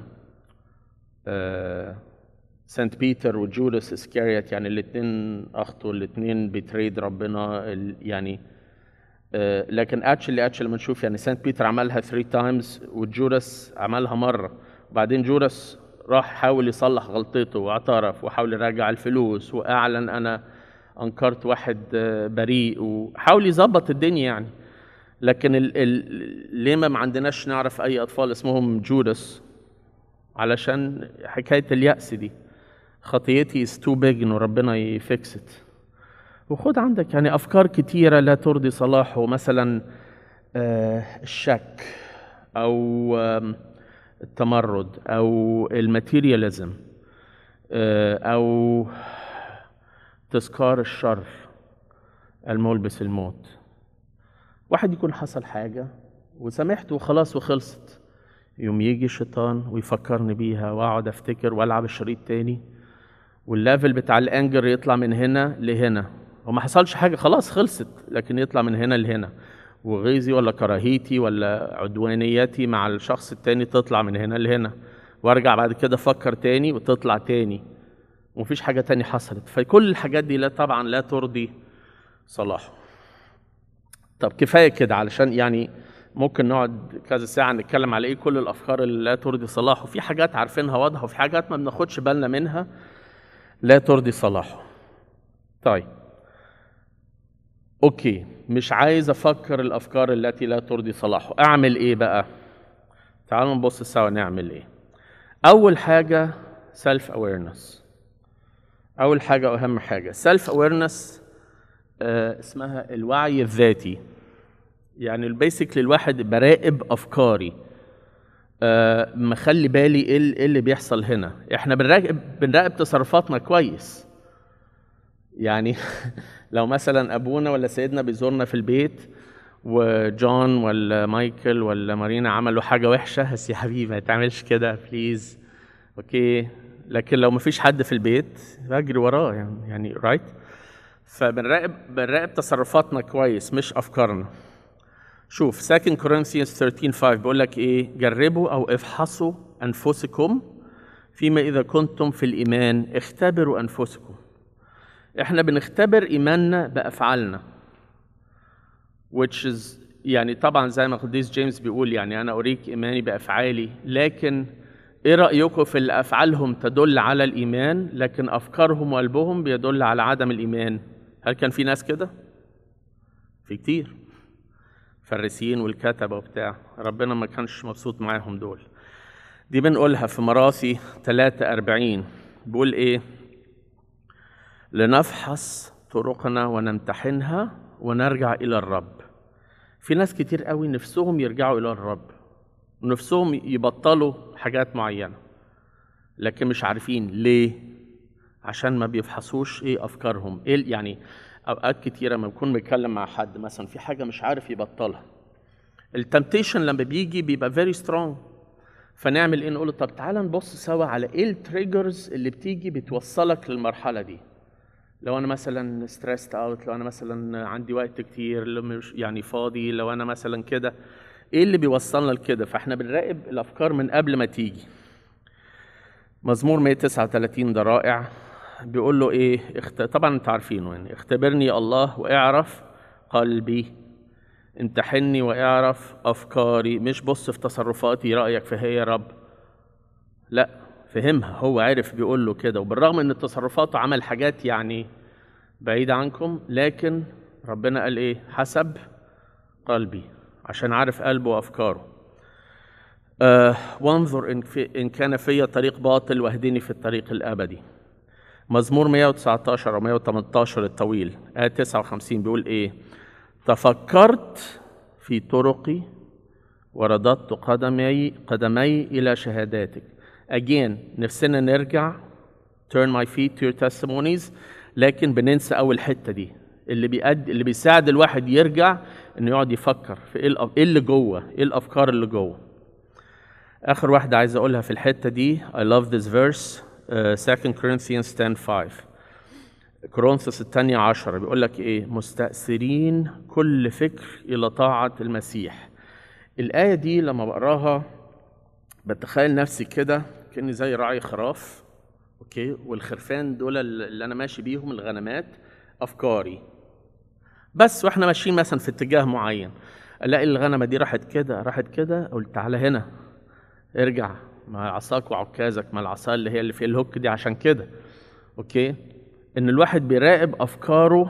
آه، سانت بيتر وجوداس اسكاريوت يعني الاثنين اخطوا الاثنين بيتريد ربنا ال- يعني آه، لكن اكشلي اكشلي لما نشوف يعني سانت بيتر عملها 3 تايمز وجوداس عملها مره وبعدين جوداس راح حاول يصلح غلطته واعترف وحاول يراجع الفلوس واعلن انا انكرت واحد آه، بريء وحاول يظبط الدنيا يعني لكن ال ال ليه ما عندناش نعرف اي اطفال اسمهم جوداس علشان حكايه اليأس دي خطيتي is too big انه ربنا يفكست وخد عندك يعني افكار كتيره لا ترضي صلاحه مثلا آه، الشك او آم، التمرد او الماتيرياليزم آه، او تذكار الشر الملبس الموت واحد يكون حصل حاجة وسامحته وخلاص وخلصت يوم يجي الشيطان ويفكرني بيها واقعد افتكر والعب الشريط تاني والليفل بتاع الانجر يطلع من هنا لهنا وما حصلش حاجة خلاص خلصت لكن يطلع من هنا لهنا وغيظي ولا كراهيتي ولا عدوانيتي مع الشخص التاني تطلع من هنا لهنا وارجع بعد كده افكر تاني وتطلع تاني ومفيش حاجة تاني حصلت فكل الحاجات دي لا طبعا لا ترضي صلاحه طب كفايه كده علشان يعني ممكن نقعد كذا ساعه نتكلم على ايه كل الافكار اللي لا ترضي صلاحه في حاجات عارفينها واضحه وفي حاجات ما بناخدش بالنا منها لا ترضي صلاحه طيب اوكي مش عايز افكر الافكار التي لا ترضي صلاحه اعمل ايه بقى تعالوا نبص سوا نعمل ايه اول حاجه سيلف اويرنس اول حاجه واهم حاجه سيلف اويرنس آه، اسمها الوعي الذاتي يعني البيسكلي الواحد براقب افكاري آه، مخلي بالي ايه ال- إيه اللي بيحصل هنا احنا بنراقب بنراقب تصرفاتنا كويس يعني لو مثلا ابونا ولا سيدنا بيزورنا في البيت وجون ولا مايكل ولا مارينا عملوا حاجه وحشه بس يا حبيبي ما تعملش كده بليز اوكي لكن لو مفيش حد في البيت بجري وراه يعني يعني رايت فبنراقب بنراقب تصرفاتنا كويس مش افكارنا شوف 2 كورنثيانز 13 5 بيقول لك ايه جربوا او افحصوا انفسكم فيما اذا كنتم في الايمان اختبروا انفسكم احنا بنختبر ايماننا بافعالنا which is يعني طبعا زي ما القديس جيمس بيقول يعني انا اريك ايماني بافعالي لكن ايه رايكم في اللي افعالهم تدل على الايمان لكن افكارهم وقلبهم بيدل على عدم الايمان هل كان في ناس كده في كتير فريسيين والكتبه وبتاع ربنا ما كانش مبسوط معاهم دول دي بنقولها في مراسي 43 بيقول ايه لنفحص طرقنا ونمتحنها ونرجع الى الرب في ناس كتير قوي نفسهم يرجعوا الى الرب ونفسهم يبطلوا حاجات معينه لكن مش عارفين ليه عشان ما بيفحصوش ايه افكارهم ايه يعني اوقات كتيره لما بكون بتكلم مع حد مثلا في حاجه مش عارف يبطلها التمتيشن لما بيجي بيبقى فيري سترونج فنعمل ايه نقول له طب تعالى نبص سوا على ايه التريجرز اللي بتيجي بتوصلك للمرحله دي لو انا مثلا ستريسد اوت لو انا مثلا عندي وقت كتير لو مش يعني فاضي لو انا مثلا كده ايه اللي بيوصلنا لكده فاحنا بنراقب الافكار من قبل ما تيجي مزمور 139 ده رائع بيقول له ايه اخت... طبعا انتوا عارفينه يعني اختبرني يا الله واعرف قلبي امتحني واعرف افكاري مش بص في تصرفاتي رايك في هي يا رب لا فهمها هو عرف بيقول له كده وبالرغم ان تصرفاته عمل حاجات يعني بعيدة عنكم لكن ربنا قال ايه حسب قلبي عشان عارف قلبه وافكاره آه وانظر إن, في إن كان في طريق باطل واهدني في الطريق الأبدي مزمور 119 أو 118 الطويل آية 59 بيقول إيه تفكرت في طرقي ورددت قدمي قدمي إلى شهاداتك again نفسنا نرجع turn my feet to your testimonies لكن بننسى أول حتة دي اللي بيأدي اللي بيساعد الواحد يرجع انه يقعد يفكر في ايه الأف- إيه اللي جوه ايه الافكار اللي جوه اخر واحده عايز اقولها في الحته دي I love this verse uh, 2 Corinthians 10 5 كورنثوس الثانية عشرة بيقول لك ايه مستأثرين كل فكر إلى طاعة المسيح الآية دي لما بقراها بتخيل نفسي كده كأني زي راعي خراف اوكي والخرفان دول اللي انا ماشي بيهم الغنمات افكاري بس واحنا ماشيين مثلا في اتجاه معين الاقي الغنمه دي راحت كده راحت كده اقول تعالى هنا ارجع مع عصاك وعكازك مع العصا اللي هي اللي في الهوك دي عشان كده اوكي ان الواحد بيراقب افكاره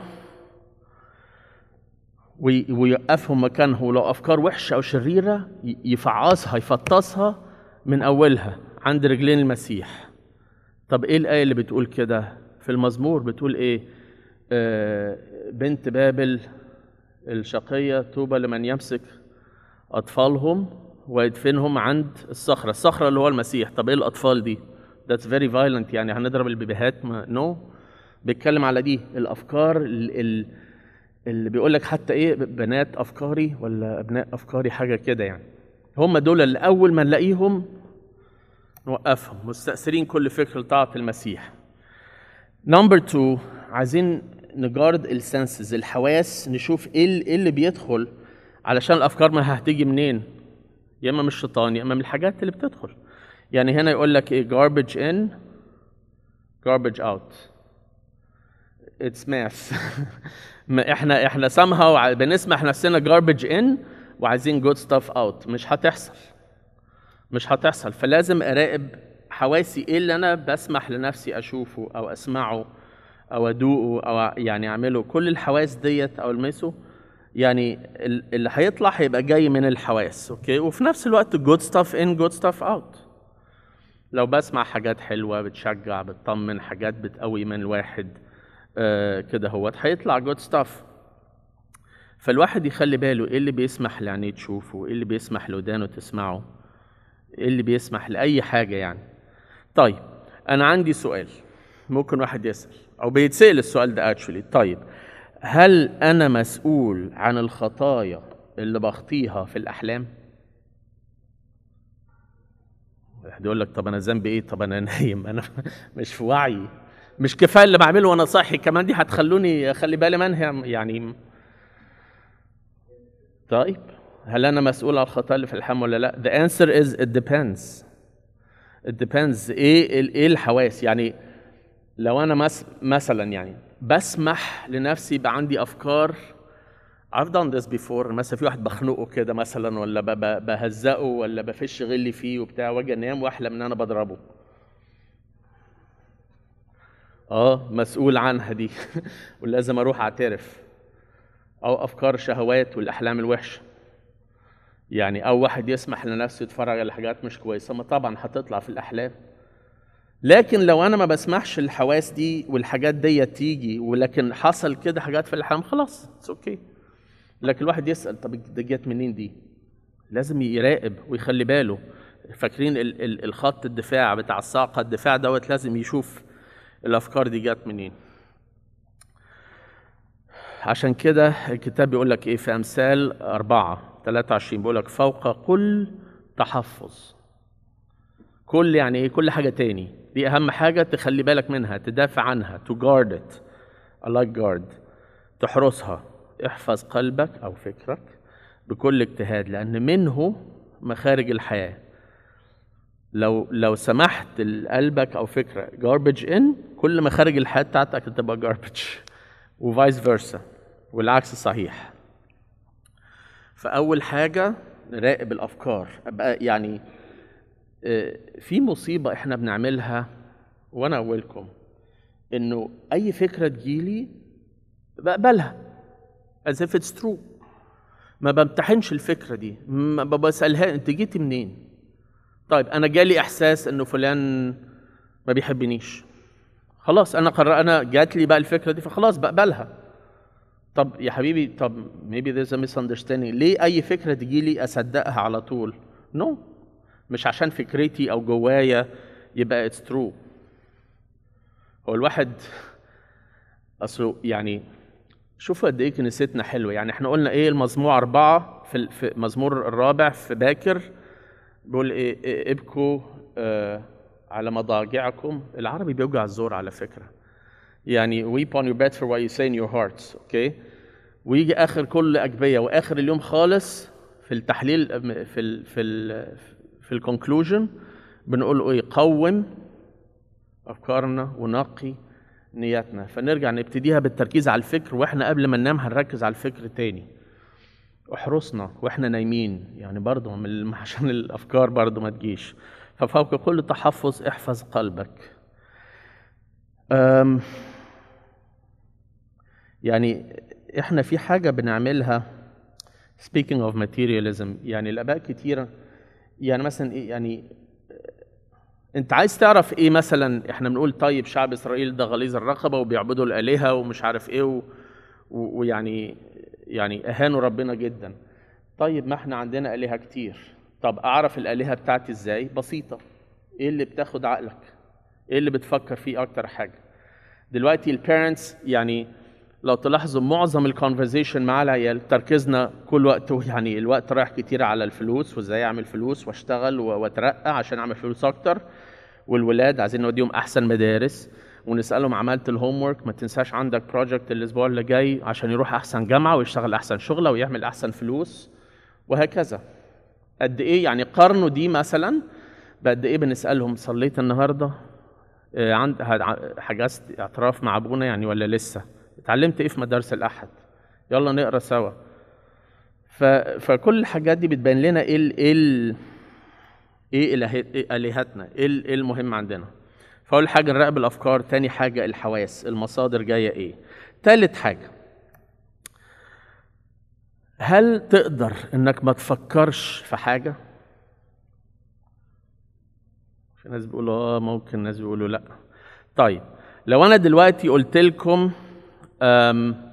وي- ويوقفهم مكانه ولو افكار وحشه او شريره ي- يفعصها يفطسها من اولها عند رجلين المسيح طب ايه الايه اللي بتقول كده في المزمور بتقول ايه آه بنت بابل الشقيه طوبى لمن يمسك اطفالهم ويدفنهم عند الصخره الصخره اللي هو المسيح طب ايه الاطفال دي that's very violent يعني هنضرب البيبيهات نو no. بيتكلم على دي الافكار ال- ال- اللي بيقول لك حتى ايه بنات افكاري ولا ابناء افكاري حاجه كده يعني هم دول اللي اول ما نلاقيهم نوقفهم مستأثرين كل فكر لطاعة المسيح نمبر 2 عايزين نجارد السنسز الحواس نشوف ايه ال- إيه اللي بيدخل علشان الافكار ما هتيجي منين يا اما من الشيطان يا اما من الحاجات اللي بتدخل يعني هنا يقول لك ايه garbage in garbage out it's math ما احنا احنا somehow بنسمح نفسنا garbage in وعايزين good stuff out مش هتحصل مش هتحصل فلازم اراقب حواسي ايه اللي انا بسمح لنفسي اشوفه او اسمعه او ادوقه او يعني اعمله كل الحواس ديت او المسه يعني ال- اللي هيطلع هيبقى جاي من الحواس اوكي وفي نفس الوقت good stuff in good stuff out لو بسمع حاجات حلوه بتشجع بتطمن حاجات بتقوي من الواحد آه كده هوت هيطلع good stuff فالواحد يخلي باله ايه اللي بيسمح لعينيه تشوفه ايه اللي بيسمح لودانه تسمعه ايه اللي بيسمح لاي حاجه يعني طيب انا عندي سؤال ممكن واحد يسال او بيتسال السؤال ده اكشولي طيب هل انا مسؤول عن الخطايا اللي بخطيها في الاحلام واحد يقول لك طب انا ذنبي ايه طب انا نايم انا مش في وعي مش كفايه اللي بعمله وانا صاحي كمان دي هتخلوني اخلي بالي منها يعني طيب هل انا مسؤول عن الخطايا اللي في الحم ولا لا the answer is it depends it depends ايه ال- ايه الحواس يعني لو انا مس مثلا يعني بسمح لنفسي يبقى عندي افكار I've done this before مثلا في واحد بخنقه كده مثلا ولا ب- ب- بهزقه ولا بفش غلي فيه وبتاع واجي انام واحلم ان انا بضربه اه مسؤول عنها دي ولازم اروح اعترف او افكار شهوات والاحلام الوحشه يعني او واحد يسمح لنفسه يتفرج على حاجات مش كويسه ما طبعا هتطلع في الاحلام لكن لو انا ما بسمحش الحواس دي والحاجات دي تيجي ولكن حصل كده حاجات في الاحلام خلاص اتس اوكي لكن الواحد يسال طب دي جت منين دي لازم يراقب ويخلي باله فاكرين ال- ال- الخط الدفاع بتاع الساقه الدفاع دوت لازم يشوف الافكار دي جت منين عشان كده الكتاب بيقول لك ايه في امثال أربعة 23 بيقول لك فوق كل تحفظ كل يعني ايه كل حاجه تاني دي اهم حاجه تخلي بالك منها تدافع عنها to guard it I like guard تحرسها احفظ قلبك او فكرك بكل اجتهاد لان منه مخارج الحياه لو لو سمحت لقلبك او فكره garbage in كل مخارج الحياه بتاعتك هتبقى garbage وفايس فيرسا والعكس صحيح فاول حاجه نراقب الافكار ابقى يعني آه، في مصيبه احنا بنعملها وانا اولكم انه اي فكره تجيلي بقبلها as if it's true ما بمتحنش الفكره دي ما بسالها انت جيتي منين طيب انا جالي احساس انه فلان ما بيحبنيش خلاص انا قرر انا جات لي بقى الفكره دي فخلاص بقبلها طب يا حبيبي طب maybe there's a misunderstanding ليه اي فكره تجي لي اصدقها على طول نو no. مش عشان فكرتي او جوايا يبقى اتس ترو هو الواحد اصله يعني شوفوا قد ايه كنيستنا حلوه يعني احنا قلنا ايه المزمور اربعه في ال- في المزمور الرابع في باكر بيقول ايه, إيه ابكوا آه على مضاجعكم العربي بيوجع الزور على فكره يعني weep on your bed for what you say in your hearts اوكي ويجي اخر كل اجبيه واخر اليوم خالص في التحليل في ال في ال في الكونكلوجن بنقول له ايه قوم افكارنا ونقي نياتنا فنرجع نبتديها بالتركيز على الفكر واحنا قبل ما ننام هنركز على الفكر تاني احرسنا واحنا نايمين يعني برضه من ال- عشان الافكار برضه ما تجيش ففوق كل تحفظ احفظ قلبك أم يعني احنا في حاجه بنعملها speaking of materialism يعني الاباء كتيره يعني مثلا ايه يعني انت عايز تعرف ايه مثلا احنا بنقول طيب شعب اسرائيل ده غليظ الرقبه وبيعبدوا الالهه ومش عارف ايه و- و- ويعني يعني اهانوا ربنا جدا طيب ما احنا عندنا الهه كتير طب اعرف الالهه بتاعتي ازاي بسيطه ايه اللي بتاخد عقلك ايه اللي بتفكر فيه اكتر حاجه دلوقتي البيرنتس يعني لو تلاحظوا معظم الكونفرزيشن مع العيال تركيزنا كل وقت يعني الوقت رايح كتير على الفلوس وازاي اعمل فلوس واشتغل و- واترقى عشان اعمل فلوس اكتر والولاد عايزين نوديهم احسن مدارس ونسالهم عملت الهوم ورك ما تنساش عندك بروجكت الاسبوع اللي جاي عشان يروح احسن جامعه ويشتغل احسن شغله ويعمل احسن فلوس وهكذا قد ايه يعني قارنوا دي مثلا بقد ايه بنسالهم صليت النهارده آه، عند ه- حجزت اعتراف مع ابونا يعني ولا لسه اتعلمت ايه في مدارس الاحد يلا نقرا سوا ف... فكل الحاجات دي بتبين لنا ايه ال... ايه ال... ايه إلهي- إيه الهتنا ايه ال- إيه المهم عندنا فاول حاجه نراقب الافكار تاني حاجه الحواس المصادر جايه ايه تالت حاجه هل تقدر انك ما تفكرش في حاجه في ناس بيقولوا اه ممكن ناس بيقولوا لا طيب لو انا دلوقتي قلت لكم أم،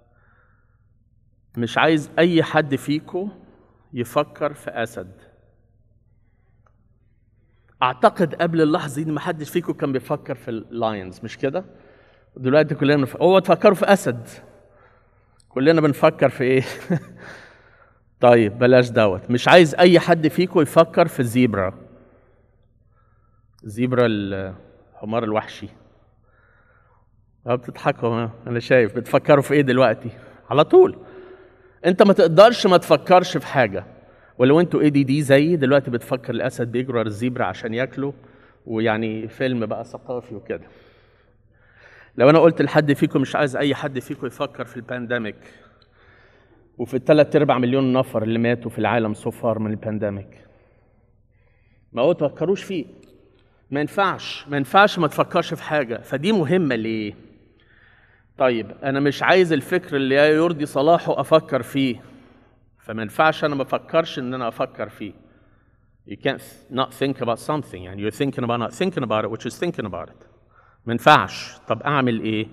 مش عايز اي حد فيكم يفكر في اسد اعتقد قبل اللحظه دي ما حدش فيكم كان بيفكر في اللاينز مش كده دلوقتي كلنا بنف... هو تفكروا في اسد كلنا بنفكر في ايه طيب بلاش دوت مش عايز اي حد فيكم يفكر في الزيبرا الزيبرا الحمار الوحشي اه بتضحكوا ها، انا شايف بتفكروا في ايه دلوقتي على طول انت ما تقدرش ما تفكرش في حاجه ولو انتوا اي دي دي زيي دلوقتي بتفكر الاسد بيجري ورا الزيبرا عشان ياكله ويعني فيلم بقى ثقافي وكده لو انا قلت لحد فيكم مش عايز اي حد فيكم يفكر في البانديميك وفي الثلاث ارباع مليون نفر اللي ماتوا في العالم سوفار من البانديميك ما هو تفكروش فيه ما ينفعش ما ينفعش ما تفكرش في حاجه فدي مهمه ليه طيب انا مش عايز الفكر اللي يرضي صلاحه افكر فيه فما ينفعش انا ما افكرش ان انا افكر فيه you can't not think about something يعني you're thinking about not thinking about it which is thinking about it ما ينفعش طب اعمل ايه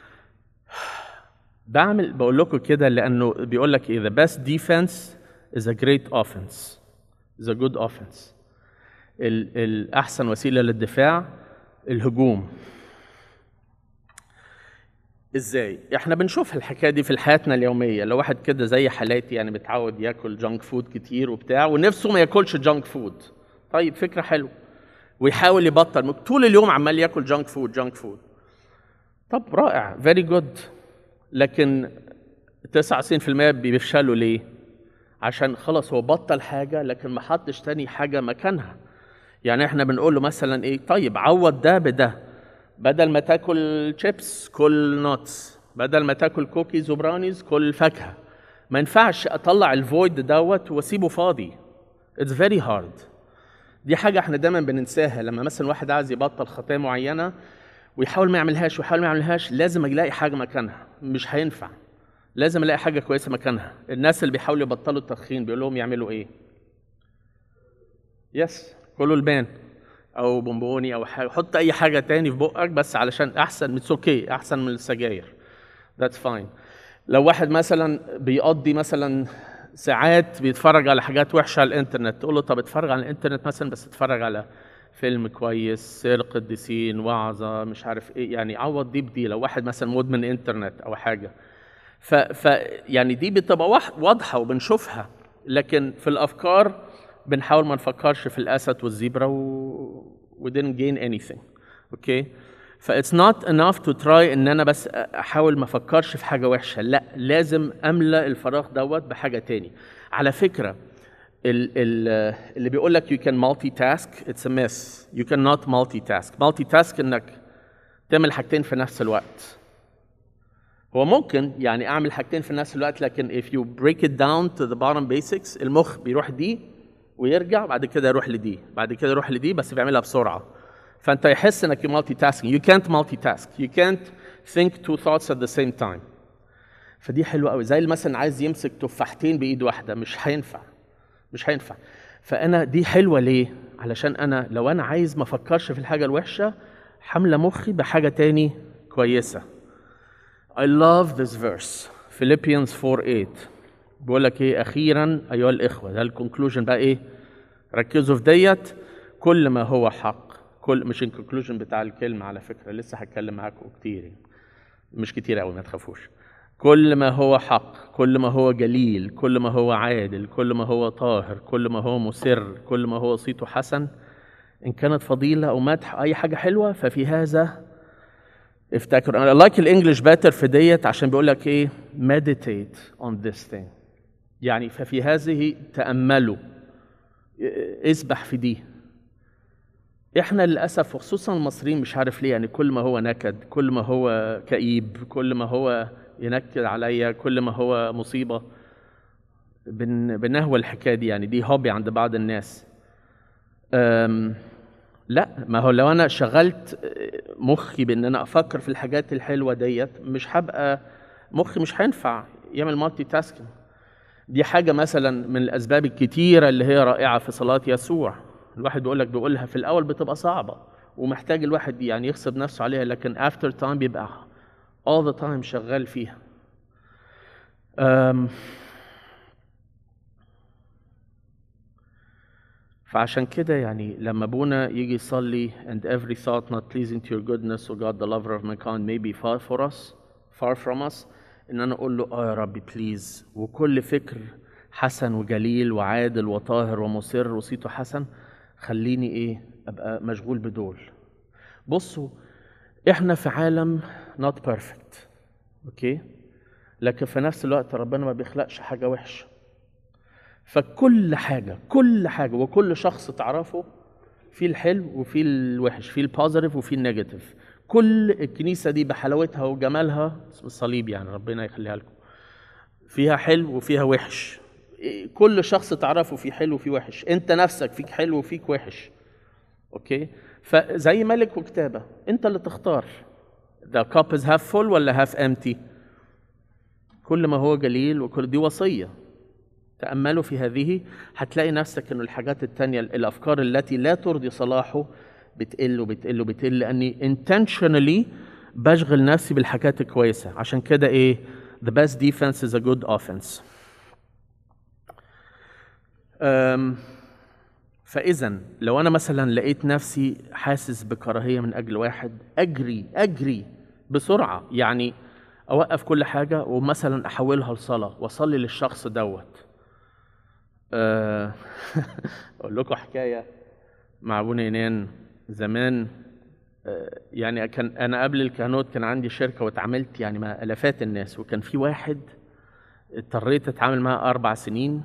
بعمل بقول لكم كده لانه بيقول لك ايه the best defense is a great offense is a good offense ال- الاحسن وسيله للدفاع الهجوم ازاي احنا بنشوف الحكايه دي في حياتنا اليوميه لو واحد كده زي حالاتي يعني متعود ياكل جانك فود كتير وبتاع ونفسه ما ياكلش جانك فود طيب فكره حلوه ويحاول يبطل طول اليوم عمال ياكل جانك فود جانك فود طب رائع فيري جود لكن 99% بيفشلوا ليه عشان خلاص هو بطل حاجه لكن ما حطش تاني حاجه مكانها يعني احنا بنقول له مثلا ايه طيب عوض ده بده بدل ما تاكل شيبس كل نوتس بدل ما تاكل كوكيز وبراونيز كل فاكهه ما ينفعش اطلع الفويد دوت واسيبه فاضي اتس فيري هارد دي حاجه احنا دايما بننساها لما مثلا واحد عايز يبطل خطيه معينه ويحاول ما يعملهاش ويحاول ما يعملهاش لازم الاقي حاجه مكانها مش هينفع لازم الاقي حاجه كويسه مكانها الناس اللي بيحاولوا يبطلوا التدخين بيقول لهم يعملوا ايه يس كلوا البان او بونبوني او حاجه حط اي حاجه تاني في بقك بس علشان احسن اتس اوكي احسن من السجاير ذاتس فاين لو واحد مثلا بيقضي مثلا ساعات بيتفرج على حاجات وحشه على الانترنت تقول له طب اتفرج على الانترنت مثلا بس اتفرج على فيلم كويس سير قديسين وعظه مش عارف ايه يعني عوض دي بدي لو واحد مثلا مدمن انترنت او حاجه ف, ف يعني دي بتبقى واح- واضحه وبنشوفها لكن في الافكار بنحاول ما نفكرش في الاسد والزيبرا و we didn't gain anything اوكي ف it's not enough to try ان انا بس احاول ما افكرش في حاجه وحشه لا لازم املا الفراغ دوت بحاجه تاني على فكره ال ال اللي بيقول لك you can multitask it's a myth you cannot multitask multitask انك تعمل حاجتين في نفس الوقت هو ممكن يعني اعمل حاجتين في نفس الوقت لكن if you break it down to the bottom basics المخ بيروح دي ويرجع بعد كده يروح لدي بعد كده يروح لدي بس بيعملها بسرعه فانت يحس انك مالتي تاسكينج you can't multitask you can't think two thoughts at the same time فدي حلوه قوي زي اللي مثلا عايز يمسك تفاحتين بايد واحده مش هينفع مش هينفع فانا دي حلوه ليه علشان انا لو انا عايز ما افكرش في الحاجه الوحشه حامله مخي بحاجه تاني كويسه I love this verse Philippians 4:8 بيقول لك ايه اخيرا ايها الاخوه ده الكونكلوجن بقى ايه ركزوا في ديت كل ما هو حق كل مش الكونكلوجن بتاع الكلمه على فكره لسه هتكلم معاكم كتير يعني. مش كتير قوي ما تخافوش كل ما هو حق كل ما هو جليل كل ما هو عادل كل ما هو طاهر كل ما هو مسر كل ما هو صيته حسن ان كانت فضيله او مدح اي حاجه حلوه ففي هذا افتكر انا لايك الانجليش باتر في ديت عشان بيقول لك ايه meditate on this thing يعني ففي هذه تاملوا اسبح في دي احنا للاسف وخصوصا المصريين مش عارف ليه يعني كل ما هو نكد كل ما هو كئيب كل ما هو ينكد عليا كل ما هو مصيبه بن بنهوى الحكايه دي يعني دي هوبي عند بعض الناس أم لا ما هو لو انا شغلت مخي بان انا افكر في الحاجات الحلوه ديت مش هبقى مخي مش هينفع يعمل مالتي تاسكينج دي حاجه مثلا من الاسباب الكتيره اللي هي رائعه في صلاه يسوع الواحد بيقول لك بيقولها في الاول بتبقى صعبه ومحتاج الواحد يعني يغصب نفسه عليها لكن افتر تايم بيبقى all the time شغال فيها أم فعشان كده يعني لما ابونا يجي يصلي and every thought not pleasing to your goodness O God the lover of mankind may be far for us far from us ان انا اقول له اه يا ربي بليز وكل فكر حسن وجليل وعادل وطاهر ومسر وصيته حسن خليني ايه ابقى مشغول بدول بصوا احنا في عالم not perfect اوكي لكن في نفس الوقت ربنا ما بيخلقش حاجه وحشه فكل حاجه كل حاجه وكل شخص تعرفه في الحلو وفي الوحش في البوزيتيف وفي النيجاتيف كل الكنيسه دي بحلاوتها وجمالها اسم الصليب يعني ربنا يخليها لكم فيها حلو وفيها وحش إيه، كل شخص تعرفه فيه حلو وفيه وحش انت نفسك فيك حلو وفيك وحش اوكي فزي ملك وكتابه انت اللي تختار the cup is half full ولا half empty كل ما هو جليل وكل دي وصيه تأملوا في هذه هتلاقي نفسك انه الحاجات التانية الافكار التي لا ترضي صلاحه بتقل وبتقل وبتقل لاني intentionally بشغل نفسي بالحاجات الكويسة عشان كده ايه the best defense is a good offense أم، فاذا لو انا مثلا لقيت نفسي حاسس بكراهيه من اجل واحد اجري اجري بسرعه يعني اوقف كل حاجه ومثلا احولها لصلاه واصلي للشخص دوت أه، اقول لكم حكايه مع ابونا ينان زمان أه، يعني كان انا قبل الكهنوت كان عندي شركه واتعاملت يعني مع الافات الناس وكان في واحد اضطريت اتعامل معاه اربع سنين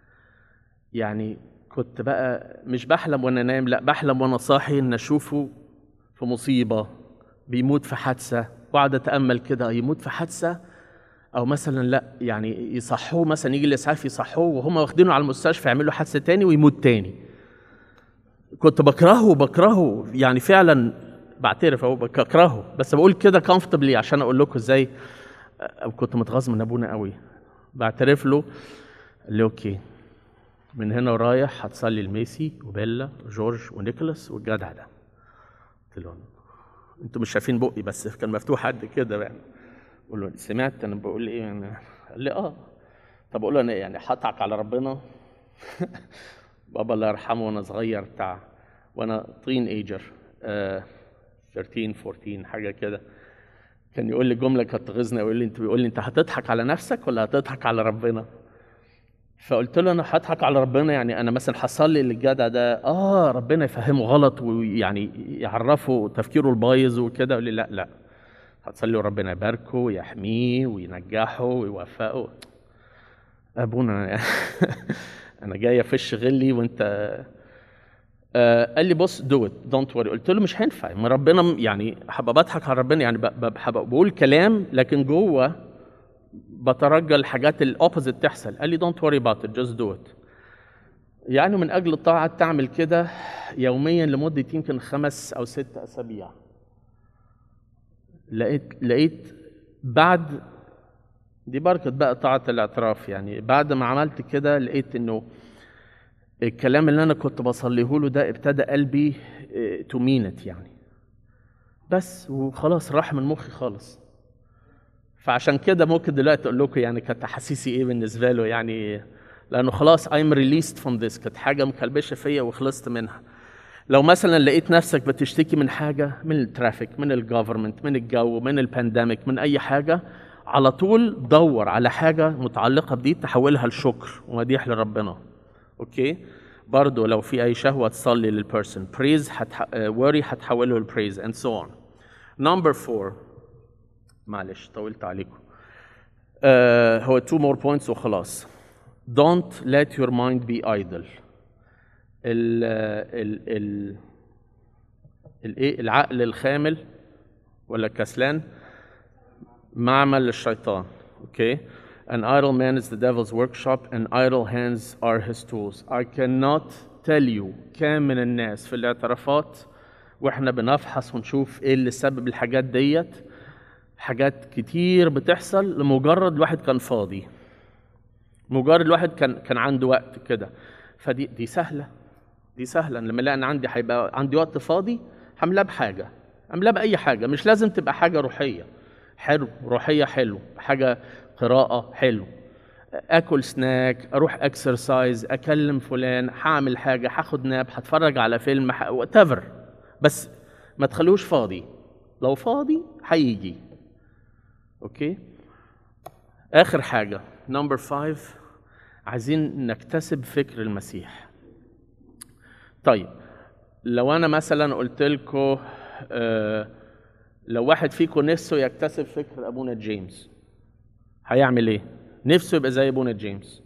يعني كنت بقى مش بحلم وانا نايم لا بحلم وانا صاحي ان اشوفه في مصيبه بيموت في حادثه واقعد اتامل كده يموت في حادثه او مثلا لا يعني يصحوه مثلا يجي الاسعاف يصحوه وهم واخدينه على المستشفى يعملوا حادثه تاني ويموت تاني كنت بكرهه بكرهه يعني فعلا بعترف اهو بكرهه بس بقول كده كومفورتبلي عشان اقول لكم ازاي أه، كنت متغاظ من ابونا قوي بعترف له قال لي اوكي من هنا ورايح هتصلي لميسي وبيلا وجورج ونيكولاس والجدع ده قلت له انتوا مش شايفين بقي بس كان مفتوح قد كده يعني بقول له سمعت انا بقول ايه يعني قال لي اه طب اقول له انا يعني هضحك على ربنا بابا الله يرحمه وانا صغير بتاع وانا طين ايجر آه 13 14 حاجه كده كان يقول لي جمله كانت تغيظني يقول لي انت بيقول لي انت هتضحك على نفسك ولا هتضحك على ربنا فقلت له انا هضحك على ربنا يعني انا مثلا هصلي للجدع ده اه ربنا يفهمه غلط ويعني يعرفه تفكيره البايظ وكده يقول لي لا لا هتصلي وربنا يباركه ويحميه وينجحه ويوفقه ابونا انا جاي افش غلي وانت آه قال لي بص دو ات دونت وري قلت له مش هينفع ما ربنا م- يعني هبقى بضحك على ربنا يعني ب- ب- هبقى بقول كلام لكن جوه بترجى الحاجات الاوبوزيت تحصل قال لي دونت وري اباوت ات جاست دو ات يعني من اجل الطاعه تعمل كده يوميا لمده يمكن خمس او ست اسابيع لقيت لقيت بعد دي بركه بقى طاعه الاعتراف يعني بعد ما عملت كده لقيت انه الكلام اللي انا كنت بصليه له ده ابتدى قلبي تو مينت يعني بس وخلاص راح من مخي خالص فعشان كده ممكن دلوقتي اقول لكم يعني كانت احاسيسي ايه بالنسبه له يعني لانه خلاص I'm released from this كانت حاجه مكلبشه فيا وخلصت منها لو مثلا لقيت نفسك بتشتكي من حاجه من الترافيك من الجفرمنت من الجو من البانديميك من اي حاجه على طول دور على حاجه متعلقه بدي تحولها لشكر ومديح لربنا اوكي برضه لو في اي شهوه تصلي للبيرسون بريز هتح... وري هتحوله لبريز and so on number four معلش طولت عليكم آه هو two more points وخلاص don't let your mind be idle ال ال ال الايه العقل الخامل ولا الكسلان معمل للشيطان اوكي An idle man is the devil's workshop and idle hands are his tools. I cannot tell you كام من الناس في الاعترافات واحنا بنفحص ونشوف ايه اللي سبب الحاجات ديت حاجات كتير بتحصل لمجرد الواحد كان فاضي مجرد الواحد كان كان عنده وقت كده فدي دي سهله دي سهله لما الاقي ان عندي هيبقى عندي وقت فاضي هملاه بحاجه املاه باي حاجه مش لازم تبقى حاجه روحيه حلو روحيه حلو حاجه قراءه حلو اكل سناك اروح اكسرسايز اكلم فلان هعمل حاجه هاخد ناب هتفرج على فيلم وات بس ما تخلوش فاضي لو فاضي هيجي اوكي اخر حاجه نمبر فايف عايزين نكتسب فكر المسيح طيب لو انا مثلا قلت لكم آه لو واحد فيكم نفسه يكتسب فكر ابونا جيمس هيعمل ايه نفسه يبقى زي ابونا جيمس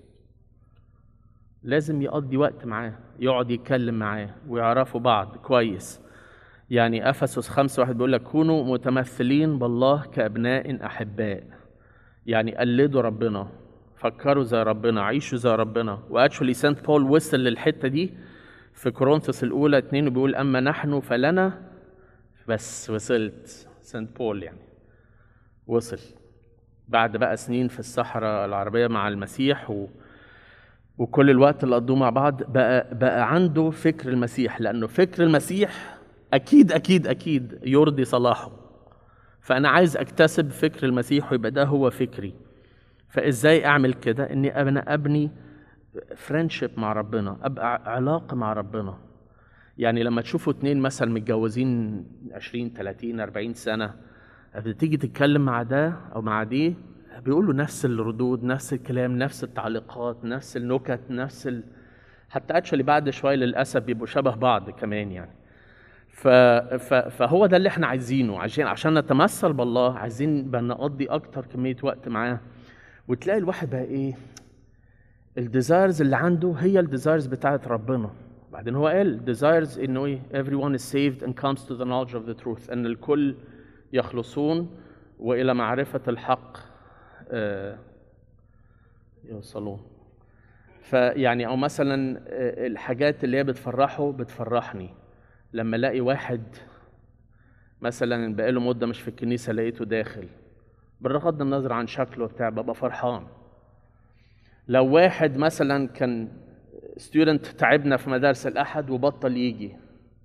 لازم يقضي وقت معاه يقعد يتكلم معاه ويعرفوا بعض كويس يعني افسس خمسة واحد بيقول لك كونوا متمثلين بالله كابناء احباء يعني قلدوا ربنا فكروا زي ربنا عيشوا زي ربنا واكشولي سانت بول وصل للحته دي في كورنثوس الاولى اتنين وبيقول اما نحن فلنا بس وصلت سانت بول يعني وصل بعد بقى سنين في الصحراء العربيه مع المسيح و... وكل الوقت اللي قضوه مع بعض بقى بقى عنده فكر المسيح لانه فكر المسيح اكيد اكيد اكيد يرضي صلاحه فانا عايز اكتسب فكر المسيح ويبقى ده هو فكري فازاي اعمل كده اني انا ابني فريندشيب مع ربنا ابقى علاقه مع ربنا يعني لما تشوفوا اتنين مثلا متجوزين 20 30 40 سنه بتيجي تتكلم مع ده او مع دي بيقولوا نفس الردود نفس الكلام نفس التعليقات نفس النكت نفس ال... حتى اكشلي بعد شويه للاسف بيبقوا شبه بعض كمان يعني ف... ف... فهو ده اللي احنا عايزينه عشان عشان نتمثل بالله عايزين بقى نقضي اكتر كميه وقت معاه وتلاقي الواحد بقى ايه الديزايرز اللي عنده هي الديزايرز بتاعت ربنا بعدين هو قال ديزايرز انه ايه everyone is saved and comes to the knowledge of the truth ان الكل يخلصون والى معرفه الحق آه يوصلون فيعني او مثلا آه الحاجات اللي هي بتفرحه بتفرحني لما الاقي واحد مثلا بقاله مده مش في الكنيسه لقيته داخل بغض النظر عن شكله بتاع ببقى فرحان لو واحد مثلا كان ستودنت تعبنا في مدارس الاحد وبطل يجي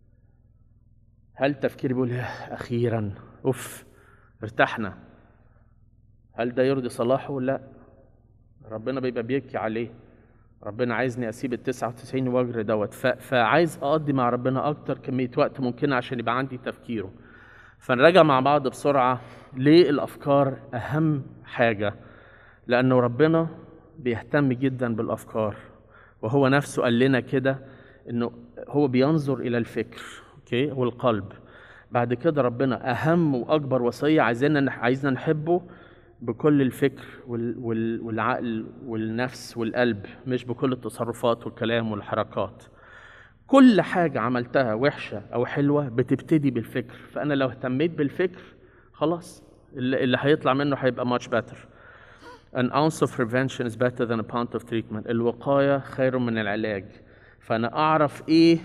هل تفكيري بيقول اخيرا اوف ارتحنا هل ده يرضي صلاحه لا ربنا بيبقى بيبكي عليه ربنا عايزني اسيب ال 99 وجر دوت فعايز اقضي مع ربنا اكتر كميه وقت ممكنه عشان يبقى عندي تفكيره فنراجع مع بعض بسرعه ليه الافكار اهم حاجه لانه ربنا بيهتم جدا بالافكار وهو نفسه قال لنا كده انه هو بينظر الى الفكر اوكي والقلب بعد كده ربنا اهم واكبر وصيه عايزنا عايزنا نحبه بكل الفكر وال والعقل والنفس والقلب مش بكل التصرفات والكلام والحركات كل حاجة عملتها وحشة أو حلوة بتبتدي بالفكر فأنا لو اهتميت بالفكر خلاص اللي هيطلع منه هيبقى much better An ounce of prevention is better than a pound of treatment الوقاية خير من العلاج فأنا أعرف إيه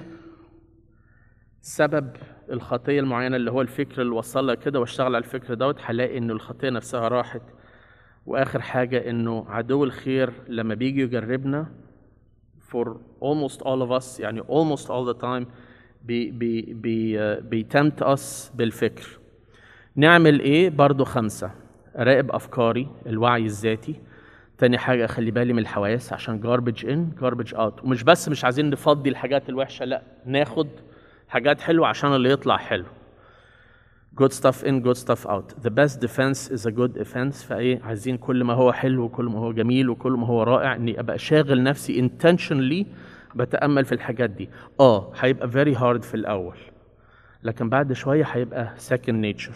سبب الخطية المعينة اللي هو الفكر اللي وصلها كده واشتغل على الفكر دوت هلاقي إنه الخطية نفسها راحت وآخر حاجة إنه عدو الخير لما بيجي يجربنا for almost all of us يعني almost all the time بي بي بي بيتمت us بالفكر نعمل ايه برضو خمسة راقب افكاري الوعي الذاتي تاني حاجة أخلي بالي من الحواس عشان garbage in garbage out ومش بس مش عايزين نفضي الحاجات الوحشة لا ناخد حاجات حلوة عشان اللي يطلع حلو good stuff in good stuff out the best defense is a good defense فايه عايزين كل ما هو حلو وكل ما هو جميل وكل ما هو رائع اني ابقى شاغل نفسي intentionally بتامل في الحاجات دي اه هيبقى very hard في الاول لكن بعد شويه هيبقى second nature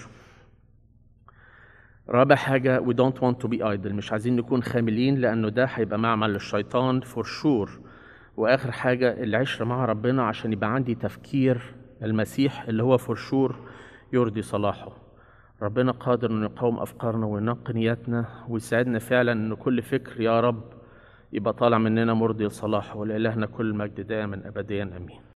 رابع حاجة we don't want to be idle مش عايزين نكون خاملين لأنه ده هيبقى معمل للشيطان for sure وآخر حاجة العشرة مع ربنا عشان يبقى عندي تفكير المسيح اللي هو for sure يرضي صلاحه ربنا قادر انه يقاوم افكارنا وينقي نياتنا ويساعدنا فعلا ان كل فكر يا رب يبقى طالع مننا مرضي لصلاحه ولالهنا كل المجد دائما ابديا امين